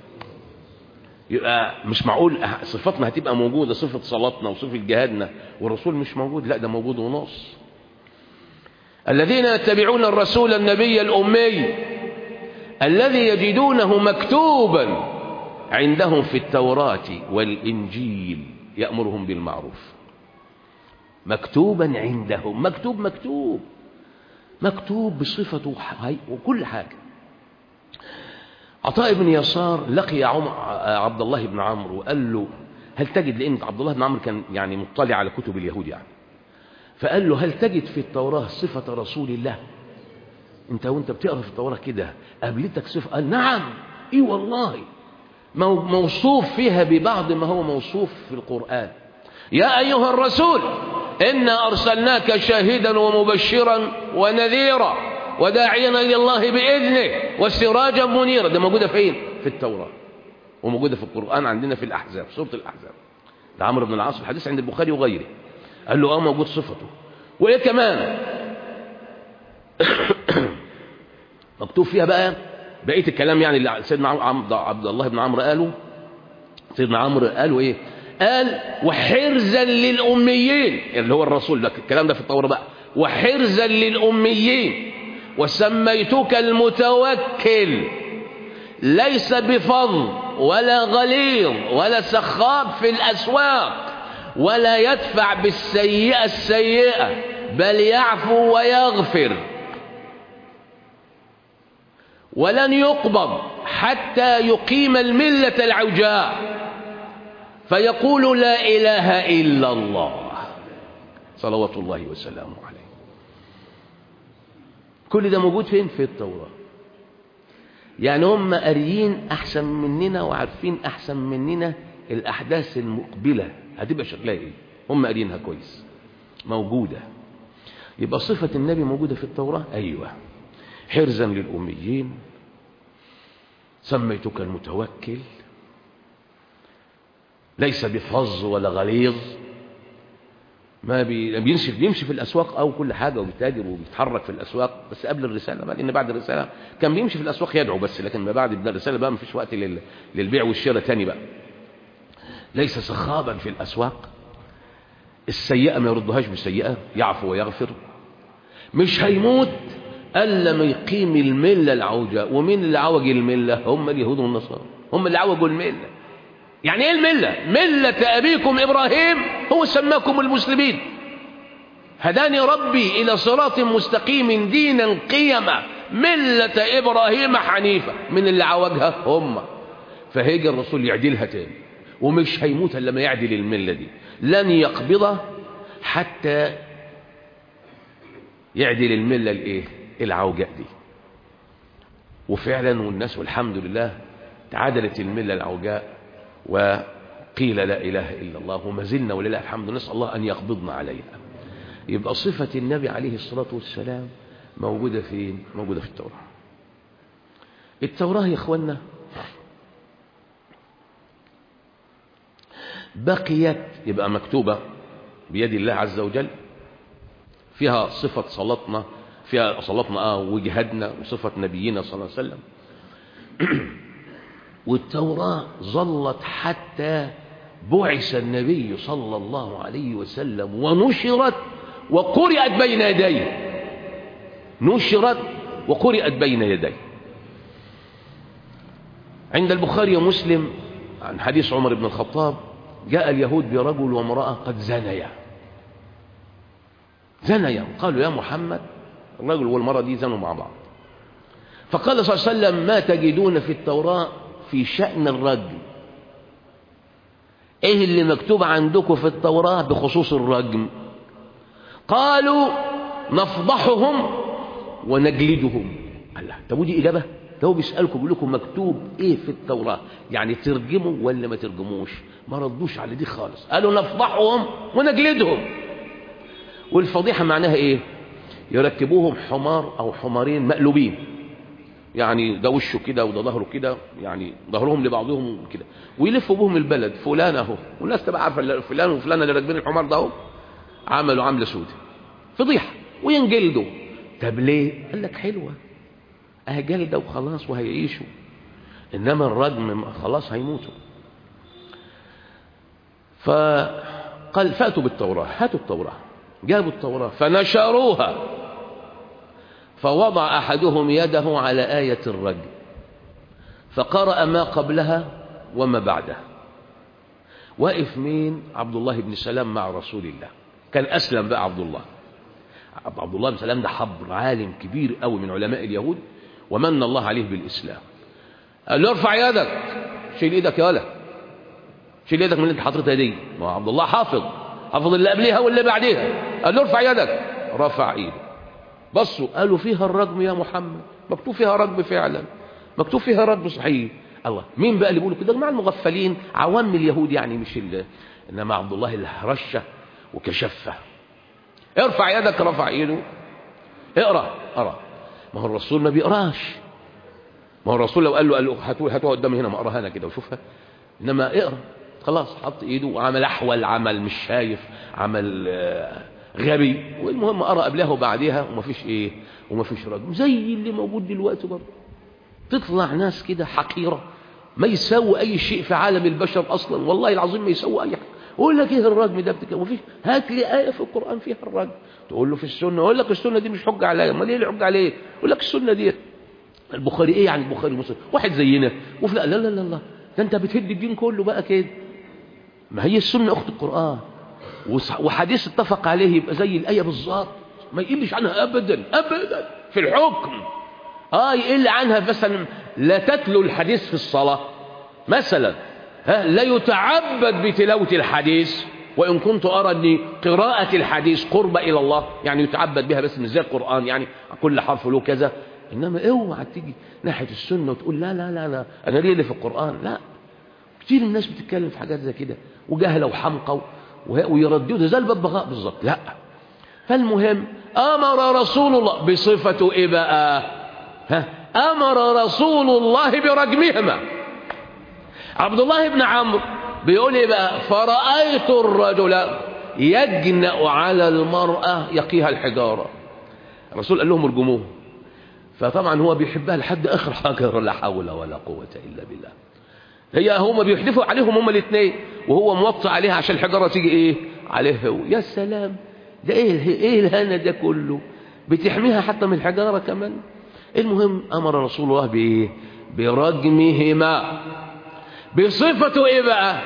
يبقى مش معقول صفاتنا هتبقى موجودة صفة صلاتنا وصفة جهادنا والرسول مش موجود لا ده موجود ونص الذين يتبعون الرسول النبي الأمي الذي يجدونه مكتوبا عندهم في التوراة والإنجيل يأمرهم بالمعروف مكتوبا عندهم مكتوب مكتوب مكتوب بصفته وكل حاجة عطاء بن يسار لقي عبد الله بن عمرو وقال له هل تجد لأن عبد الله بن عمرو كان يعني مطلع على كتب اليهود يعني فقال له هل تجد في التوراة صفة رسول الله انت وانت بتقرا في التوراة كده قابلتك صفة قال نعم اي والله موصوف فيها ببعض ما هو موصوف في القرآن يا أيها الرسول إنا أرسلناك شاهدا ومبشرا ونذيرا وداعيا إلى الله بإذنه وسراجا منيرا ده موجودة فين في التوراة وموجودة في القرآن عندنا في الأحزاب سورة الأحزاب ده عمرو بن العاص الحديث عند البخاري وغيره قال له اه موجود صفته وايه كمان مكتوب فيها بقى بقيه الكلام يعني اللي سيدنا عبد الله بن عمرو قاله سيدنا عمرو قالوا ايه قال وحرزا للاميين اللي هو الرسول ده الكلام ده في التوراه بقى وحرزا للاميين وسميتك المتوكل ليس بفظ ولا غليظ ولا سخاب في الاسواق ولا يدفع بالسيئة السيئة بل يعفو ويغفر ولن يقبض حتى يقيم الملة العوجاء فيقول لا إله إلا الله صلوات الله وسلامه عليه كل ده موجود فين في التوراة يعني هم قاريين أحسن مننا وعارفين أحسن مننا الأحداث المقبلة هتبقى شكلها ايه هم قارينها كويس موجودة يبقى صفة النبي موجودة في التوراة أيوة حرزا للأميين سميتك المتوكل ليس بفظ ولا غليظ ما بي... بيمشي بيمشي في الاسواق او كل حاجه وبيتاجر وبيتحرك في الاسواق بس قبل الرساله بقى لان بعد الرساله كان بيمشي في الاسواق يدعو بس لكن ما بعد الرساله بقى ما فيش وقت لل... للبيع والشراء تاني بقى ليس سخابا في الأسواق السيئة ما يردهاش بالسيئة يعفو ويغفر مش هيموت ألا ما يقيم الملة العوجاء ومين اللي عوج الملة هم اليهود والنصارى هم اللي عوجوا الملة يعني ايه الملة ملة أبيكم إبراهيم هو سماكم المسلمين هداني ربي إلى صراط مستقيم دينا قيما ملة إبراهيم حنيفة من اللي عوجها هم فهيجي الرسول يعدلها تاني ومش هيموت الا لما يعدل المله دي لن يقبضه حتى يعدل المله الايه العوجاء دي وفعلا والناس والحمد لله تعادلت المله العوجاء وقيل لا اله الا الله وما زلنا ولله الحمد نسال الله ان يقبضنا عليها يبقى صفة النبي عليه الصلاة والسلام موجودة فين موجودة في التوراة التوراة يا اخوانا بقيت يبقى مكتوبة بيد الله عز وجل فيها صفة صلاتنا فيها صلاتنا آه وجهادنا وصفة نبينا صلى الله عليه وسلم والتوراة ظلت حتى بعث النبي صلى الله عليه وسلم ونشرت وقرأت بين يديه نشرت وقرأت بين يديه عند البخاري ومسلم عن حديث عمر بن الخطاب جاء اليهود برجل وامرأة قد زنيا زنيا قالوا يا محمد الرجل والمرأة دي زنوا مع بعض فقال صلى الله عليه وسلم ما تجدون في التوراة في شأن الرجل ايه اللي مكتوب عندكم في التوراة بخصوص الرجم قالوا نفضحهم ونجلدهم الله طب ودي إجابة ده هو بيسألكم بيقول لكم مكتوب ايه في التوراة يعني ترجموا ولا ما ترجموش ما ردوش على دي خالص قالوا نفضحهم ونجلدهم والفضيحة معناها ايه يركبوهم حمار او حمارين مقلوبين يعني ده وشه كده وده ظهره كده يعني ظهرهم لبعضهم كده ويلفوا بهم البلد فلان اهو والناس تبقى عارفه فلان وفلان اللي راكبين الحمار ده اهو عملوا عمله سودة فضيحه وينجلدوا طب ليه قال لك حلوه اه جلده وخلاص وهيعيشوا انما الرجم خلاص هيموتوا فقال فاتوا بالتوراه هاتوا التوراه جابوا التوراه فنشروها فوضع أحدهم يده على آية الرجل فقرأ ما قبلها وما بعدها واقف مين عبد الله بن سلام مع رسول الله كان أسلم بقى عبد الله عبد الله بن سلام ده حبر عالم كبير قوي من علماء اليهود ومن الله عليه بالإسلام قال له ارفع يدك شيل ايدك يا ولد شيل ايدك من اللي انت حاططها دي ما عبد الله حافظ حافظ اللي قبلها واللي بعديها قال له ارفع يدك رفع ايده بصوا قالوا فيها الرجم يا محمد مكتوب فيها رجم فعلا مكتوب فيها رجم صحيح الله مين بقى اللي بيقولوا كده مع المغفلين عوام اليهود يعني مش ال... انما عبد الله اللي رشه وكشفه ارفع يدك رفع ايده اقرا اقرا ما هو الرسول ما بيقراش ما هو الرسول لو قال له قال له هاتوها هاتوها قدامي هنا ما اقراها انا كده وشوفها انما اقرا خلاص حط ايده وعمل احول عمل مش شايف عمل آه غبي والمهم قرا قبلها وبعدها ومفيش ايه ومفيش رجم زي اللي موجود دلوقتي برضه تطلع ناس كده حقيره ما يسوي اي شيء في عالم البشر اصلا والله العظيم ما يسوي اي حاجه يقول لك ايه الرجم ده بتك... مفيش هات لي ايه في القران فيها الرجم تقول له في السنه يقول لك السنه دي مش حجه عليا امال ايه اللي حجه عليه يقول لك السنه دي البخاري ايه يعني البخاري ومسلم واحد زينا وفي لا لا لا لا ده انت بتهد الدين كله بقى كده ما هي السنه اخت القران وحديث اتفق عليه يبقى زي الآية بالظبط ما يقلش عنها أبدا أبدا في الحكم آه يقل عنها مثلا لا تتلو الحديث في الصلاة مثلا ها لا يتعبد بتلاوة الحديث وإن كنت أرى أن قراءة الحديث قرب إلى الله يعني يتعبد بها بس مش زي القرآن يعني كل حرف له كذا إنما اوعى تيجي ناحية السنة وتقول لا لا لا لا أنا ليه اللي في القرآن لا كتير من الناس بتتكلم في حاجات زي كده وجهلة وحمقى ويرددوا زي الببغاء بالظبط لا فالمهم امر رسول الله بصفه ايه بقى ها امر رسول الله برجمهما عبد الله بن عمرو بيقول ايه بقى فرايت الرجل يجنأ على المراه يقيها الحجاره الرسول قال لهم ارجموه فطبعا هو بيحبها لحد اخر حجر لا حول ولا قوه الا بالله هي هما بيحدفوا عليهم هما الاثنين وهو موطي عليها عشان الحجارة تيجي ايه عليه هو يا سلام ده ايه ايه الهنا ده كله بتحميها حتى من الحجارة كمان المهم امر رسول الله بايه برجمهما بصفته ايه بقى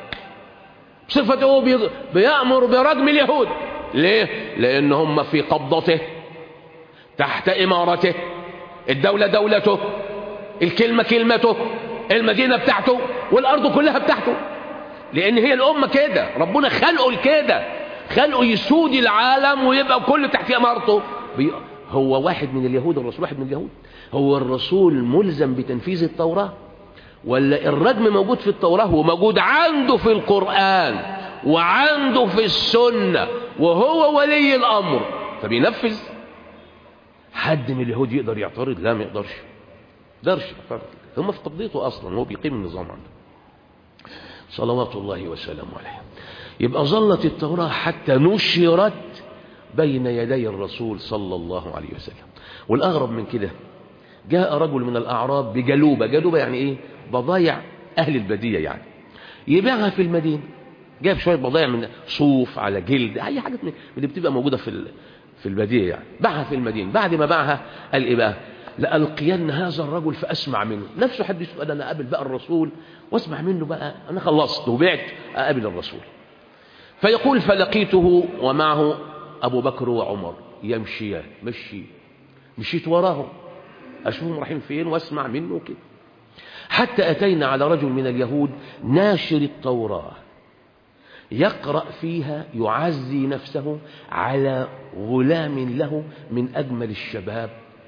بصفته بيأمر برجم اليهود ليه لان هم في قبضته تحت امارته الدولة دولته الكلمة كلمته المدينة بتاعته والأرض كلها بتاعته لأن هي الأمة كده ربنا خلقه كده خلقه يسود العالم ويبقى كله تحت أمارته هو واحد من اليهود الرسول واحد من اليهود هو الرسول ملزم بتنفيذ التوراة ولا الرجم موجود في التوراة وموجود عنده في القرآن وعنده في السنة وهو ولي الأمر فبينفذ حد من اليهود يقدر يعترض لا ما يقدرش يقدرش يعترض هم في قبضته أصلا هو بيقيم النظام عنده صلوات الله وسلامه عليه يبقى ظلت التوراة حتى نشرت بين يدي الرسول صلى الله عليه وسلم والأغرب من كده جاء رجل من الأعراب بجلوبة جلوبة يعني إيه بضايع أهل البدية يعني يبيعها في المدينة جاب شوية بضايع من صوف على جلد أي حاجة من اللي بتبقى موجودة في في البدية يعني باعها في المدينة بعد ما باعها قال إيه بقى لألقين هذا الرجل فأسمع منه نفسه حد يسأل أنا أقابل بقى الرسول واسمع منه بقى أنا خلصت وبعت أقابل الرسول فيقول فلقيته ومعه أبو بكر وعمر يمشيان مشي مشيت وراهم أشوفهم رايحين فين واسمع منه كده حتى أتينا على رجل من اليهود ناشر التوراة يقرأ فيها يعزي نفسه على غلام له من أجمل الشباب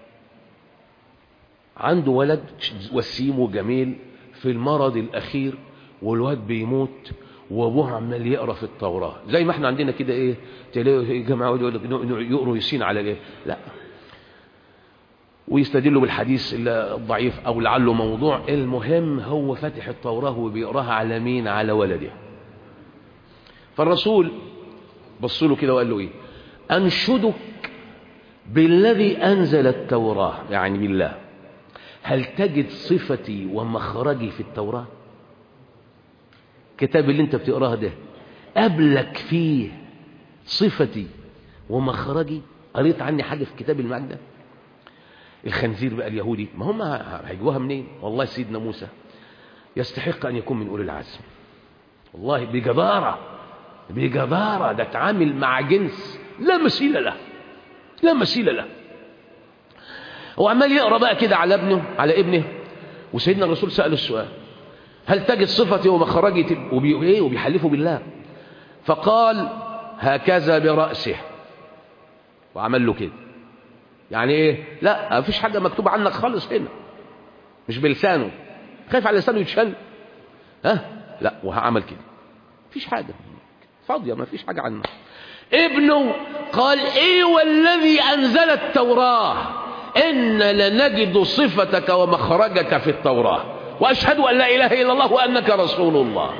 عنده ولد وسيم وجميل في المرض الأخير والواد بيموت وابوه عمال يقرا في التوراه زي ما احنا عندنا كده ايه تلاقي جماعه يقول لك يقروا يسين على ايه لا ويستدلوا بالحديث الضعيف او لعله موضوع المهم هو فاتح التوراه وبيقراها على مين على ولده فالرسول بص له كده وقال له ايه انشدك بالذي انزل التوراه يعني بالله هل تجد صفتي ومخرجي في التوراه الكتاب اللي انت بتقراه ده قبلك فيه صفتي ومخرجي قريت عني حاجه في كتاب المعد ده الخنزير بقى اليهودي ما هم هيجوها منين والله سيدنا موسى يستحق ان يكون من اولي العزم والله بجداره بجداره ده اتعامل مع جنس لا مثيل له لا مثيل له هو عمال يقرا بقى كده على ابنه على ابنه وسيدنا الرسول ساله السؤال هل تجد صفتي ومخرجي وبي... ايه وبيحلفوا بالله فقال هكذا برأسه وعمل له كده يعني ايه لا مفيش حاجة مكتوبة عنك خالص هنا مش بلسانه خايف على لسانه يتشل ها لا وهعمل كده مفيش حاجة فاضية مفيش حاجة عنك ابنه قال ايه والذي انزل التوراة ان لنجد صفتك ومخرجك في التوراه وأشهد أن لا إله إلا الله وأنك رسول الله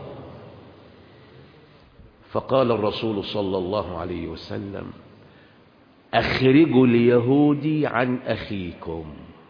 فقال الرسول صلى الله عليه وسلم أخرجوا اليهودي عن أخيكم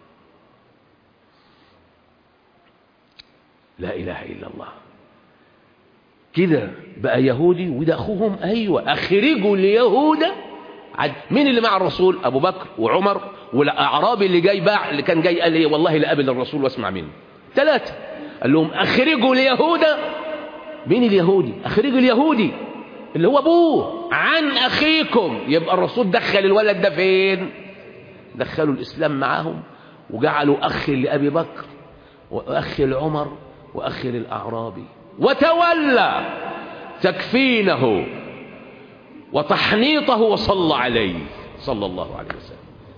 لا إله إلا الله كده بقى يهودي وده أخوهم أيوة أخرجوا اليهود مين اللي مع الرسول أبو بكر وعمر والأعرابي اللي جاي باع اللي كان جاي قال إيه والله لا قبل الرسول واسمع منه ثلاثة قال لهم أخرجوا اليهود مين اليهودي أخرجوا اليهودي اللي هو أبوه عن أخيكم يبقى الرسول دخل الولد ده فين دخلوا الإسلام معاهم وجعلوا أخ لأبي بكر وأخ لعمر وأخ للأعرابي وتولى تكفينه وتحنيطه وصلى عليه صلى الله عليه وسلم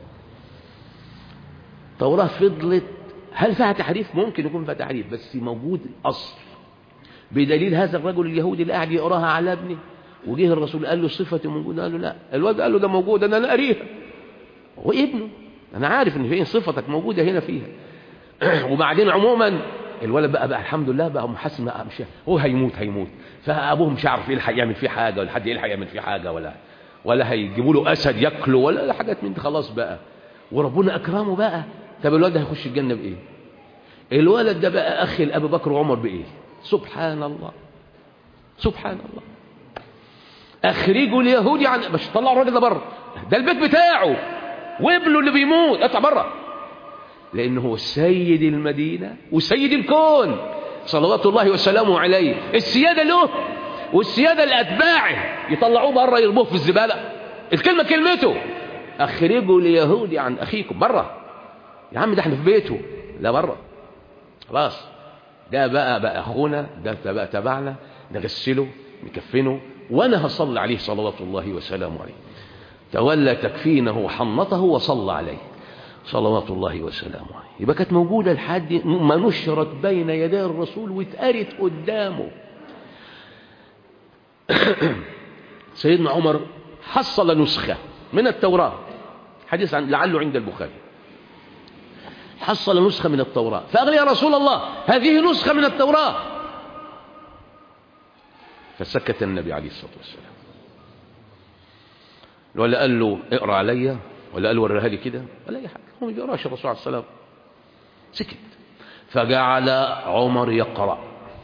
توراة فضلت هل فيها تحريف ممكن يكون فيها تحريف بس موجود الأصل بدليل هذا الرجل اليهودي اللي قاعد يقراها على ابنه وجه الرسول قال له صفتي موجودة قال له لا الواد قال له ده موجود أنا لا أريها هو ابنه أنا عارف إن في صفتك موجودة هنا فيها وبعدين عموما الولد بقى بقى الحمد لله بقى محسن بقى مش هو هيموت هيموت فابوه مش عارف يلحق يعمل فيه حاجه ولا حد يلحق يعمل فيه حاجه ولا ولا هيجيبوا له اسد ياكله ولا حاجات من دي خلاص بقى وربنا اكرمه بقى طب الولد ده هيخش الجنه بايه الولد ده بقى اخي لابي بكر وعمر بايه سبحان الله سبحان الله اخرجوا اليهودي عن مش طلعوا الراجل ده بره ده البيت بتاعه وابنه اللي بيموت اطلع بره لأنه هو سيد المدينة وسيد الكون صلوات الله وسلامه عليه السيادة له والسيادة لأتباعه يطلعوه بره يرموه في الزبالة الكلمة كلمته أخرجوا اليهود عن أخيكم بره يا عم ده احنا في بيته لا بره خلاص ده بقى بقى أخونا ده بقى تبعنا نغسله نكفنه وأنا هصلي عليه صلوات الله وسلامه عليه تولى تكفينه وحنطه وصلى عليه صلوات الله وسلامه عليه يبقى كانت موجودة لحد ما نشرت بين يدي الرسول واتقرت قدامه سيدنا عمر حصل نسخة من التوراة حديث عن لعله عند البخاري حصل نسخة من التوراة فقال يا رسول الله هذه نسخة من التوراة فسكت النبي عليه الصلاة والسلام ولا قال له اقرأ عليا ولا قال وريها لي كده ولا أي حاجة هو ما بيقراش الرسول عليه السلام سكت فجعل عمر يقرأ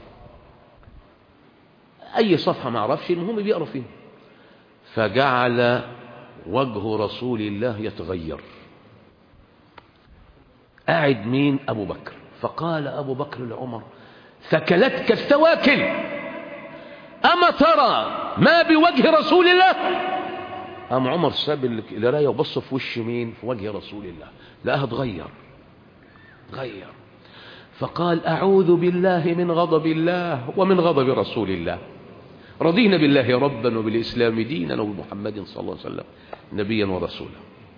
أي صفحة ما أعرفش المهم بيقرأ فيه فجعل وجه رسول الله يتغير قاعد مين أبو بكر فقال أبو بكر لعمر ثكلتك الثواكل أما ترى ما بوجه رسول الله قام عمر ساب القرايه وبص في وش مين في وجه رسول الله لقاها اتغير تغير فقال أعوذ بالله من غضب الله ومن غضب رسول الله رضينا بالله ربا وبالإسلام دينا وبمحمد صلى الله عليه وسلم نبيا ورسولا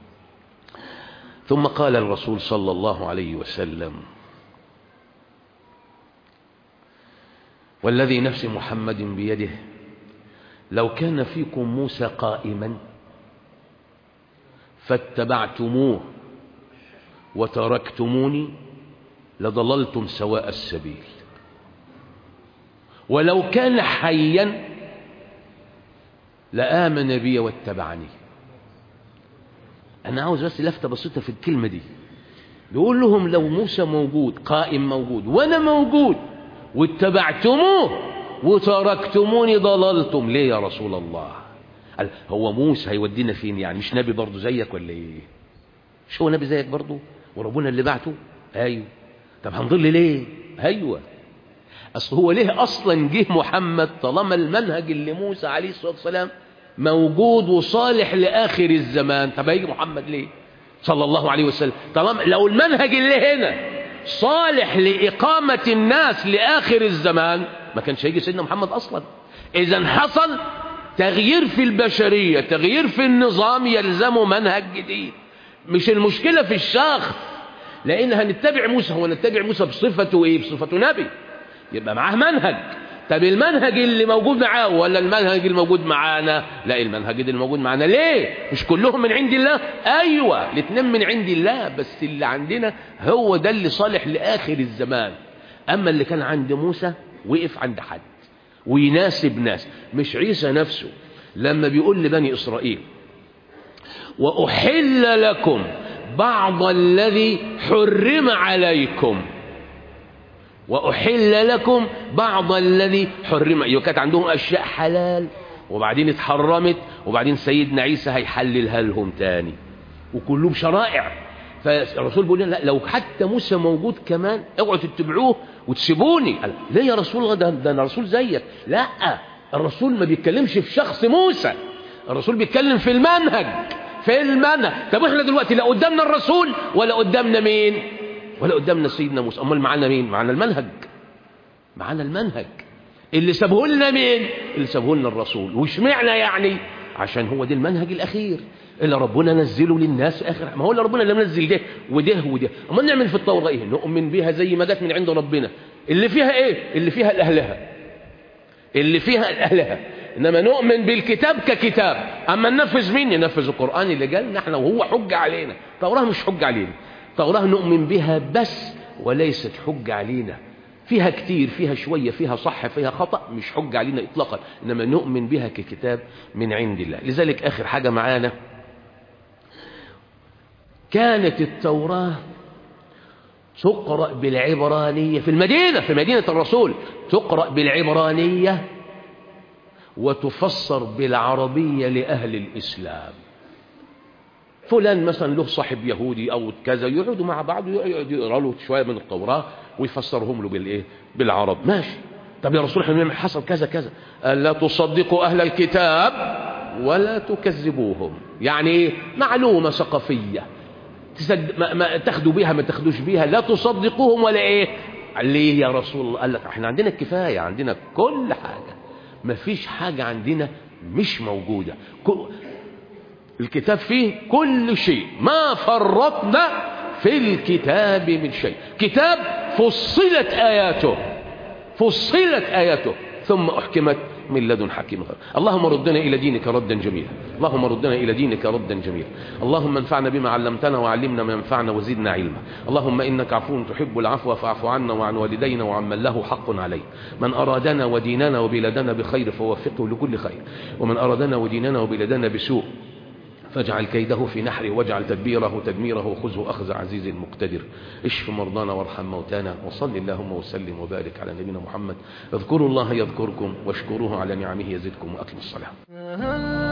ثم قال الرسول صلى الله عليه وسلم والذي نفس محمد بيده لو كان فيكم موسى قائما فاتبعتموه وتركتموني لضللتم سواء السبيل ولو كان حيا لآمن بي واتبعني أنا عاوز بس لفتة بسيطة في الكلمة دي بيقول لهم لو موسى موجود قائم موجود وأنا موجود واتبعتموه وتركتموني ضللتم ليه يا رسول الله قال هو موسى هيودينا فين يعني مش نبي برضه زيك ولا ايه مش هو نبي زيك برضه وربنا اللي بعته ايوه طب هنضل ليه ايوه اصل هو ليه اصلا جه محمد طالما المنهج اللي موسى عليه الصلاه والسلام موجود وصالح لاخر الزمان طب هيجي محمد ليه صلى الله عليه وسلم طالما لو المنهج اللي هنا صالح لاقامه الناس لاخر الزمان ما كانش هيجي سيدنا محمد اصلا اذا حصل تغيير في البشريه تغيير في النظام يلزمه منهج جديد مش المشكله في الشخص لان هنتبع موسى هو نتبع موسى بصفته ايه بصفته نبي يبقى معاه منهج طب المنهج اللي موجود معاه ولا المنهج الموجود معانا لا المنهج اللي موجود معانا ليه مش كلهم من عند الله ايوه الاثنين من عند الله بس اللي عندنا هو ده اللي صالح لاخر الزمان اما اللي كان عند موسى وقف عند حد ويناسب ناس مش عيسى نفسه لما بيقول لبني اسرائيل واحل لكم بعض الذي حرم عليكم وأحل لكم بعض الذي حرم أيوة كانت عندهم أشياء حلال وبعدين اتحرمت وبعدين سيدنا عيسى هيحللها لهم تاني وكلهم شرائع فالرسول بيقول لا لو حتى موسى موجود كمان اوعوا تتبعوه وتسيبوني قال ليه يا رسول الله ده, ده انا رسول زيك لا الرسول ما بيتكلمش في شخص موسى الرسول بيتكلم في المنهج في المنهج طب احنا دلوقتي لا قدامنا الرسول ولا قدامنا مين ولا قدامنا سيدنا موسى امال معانا مين معانا المنهج معانا المنهج اللي سابه لنا مين اللي سابه لنا الرسول وش معنى يعني عشان هو ده المنهج الاخير اللي ربنا نزله للناس اخر ما هو اللي ربنا اللي منزل ده وده وده امال نعمل في التوراه ايه نؤمن بيها زي ما جت من عند ربنا اللي فيها ايه اللي فيها الاهلها اللي فيها الاهلها انما نؤمن بالكتاب ككتاب اما ننفذ مين ينفذ القران اللي جالنا احنا وهو حجه علينا التوراه مش حجه علينا التوراه نؤمن بها بس وليست حجه علينا فيها كتير فيها شويه فيها صح فيها خطا مش حجه علينا اطلاقا انما نؤمن بها ككتاب من عند الله لذلك اخر حاجه معانا كانت التوراه تقرأ بالعبرانية في المدينة في مدينة الرسول تقرأ بالعبرانية وتفسر بالعربية لأهل الإسلام فلان مثلا له صاحب يهودي أو كذا يقعدوا مع بعض يقرأ له شوية من التوراة ويفسرهم له بالإيه بالعرب ماشي طب يا رسول احنا حصل كذا كذا لا تصدقوا أهل الكتاب ولا تكذبوهم يعني معلومة ثقافية تصد... ما... ما تاخدوا بيها ما تاخدوش بيها لا تصدقوهم ولا ايه ليه يا رسول الله قال لك احنا عندنا الكفايه عندنا كل حاجه ما فيش حاجه عندنا مش موجوده كل... الكتاب فيه كل شيء ما فرطنا في الكتاب من شيء كتاب فصلت اياته فصلت اياته ثم احكمت من لدن حكيم خبير اللهم ردنا إلى دينك ردا جميلا اللهم ردنا إلى دينك ردا جميلا اللهم انفعنا بما علمتنا وعلمنا ما ينفعنا وزدنا علما اللهم إنك عفو تحب العفو فاعف عنا وعن والدينا وعمن له حق عليه من أرادنا وديننا وبلادنا بخير فوفقه لكل خير ومن أرادنا وديننا وبلادنا بسوء فاجعل كيده في نحره واجعل تدبيره تدميره وخذه أخذ عزيز مقتدر اشف مرضانا وارحم موتانا وصل اللهم وسلم وبارك على نبينا محمد اذكروا الله يذكركم واشكروه على نعمه يزدكم وأقم الصلاة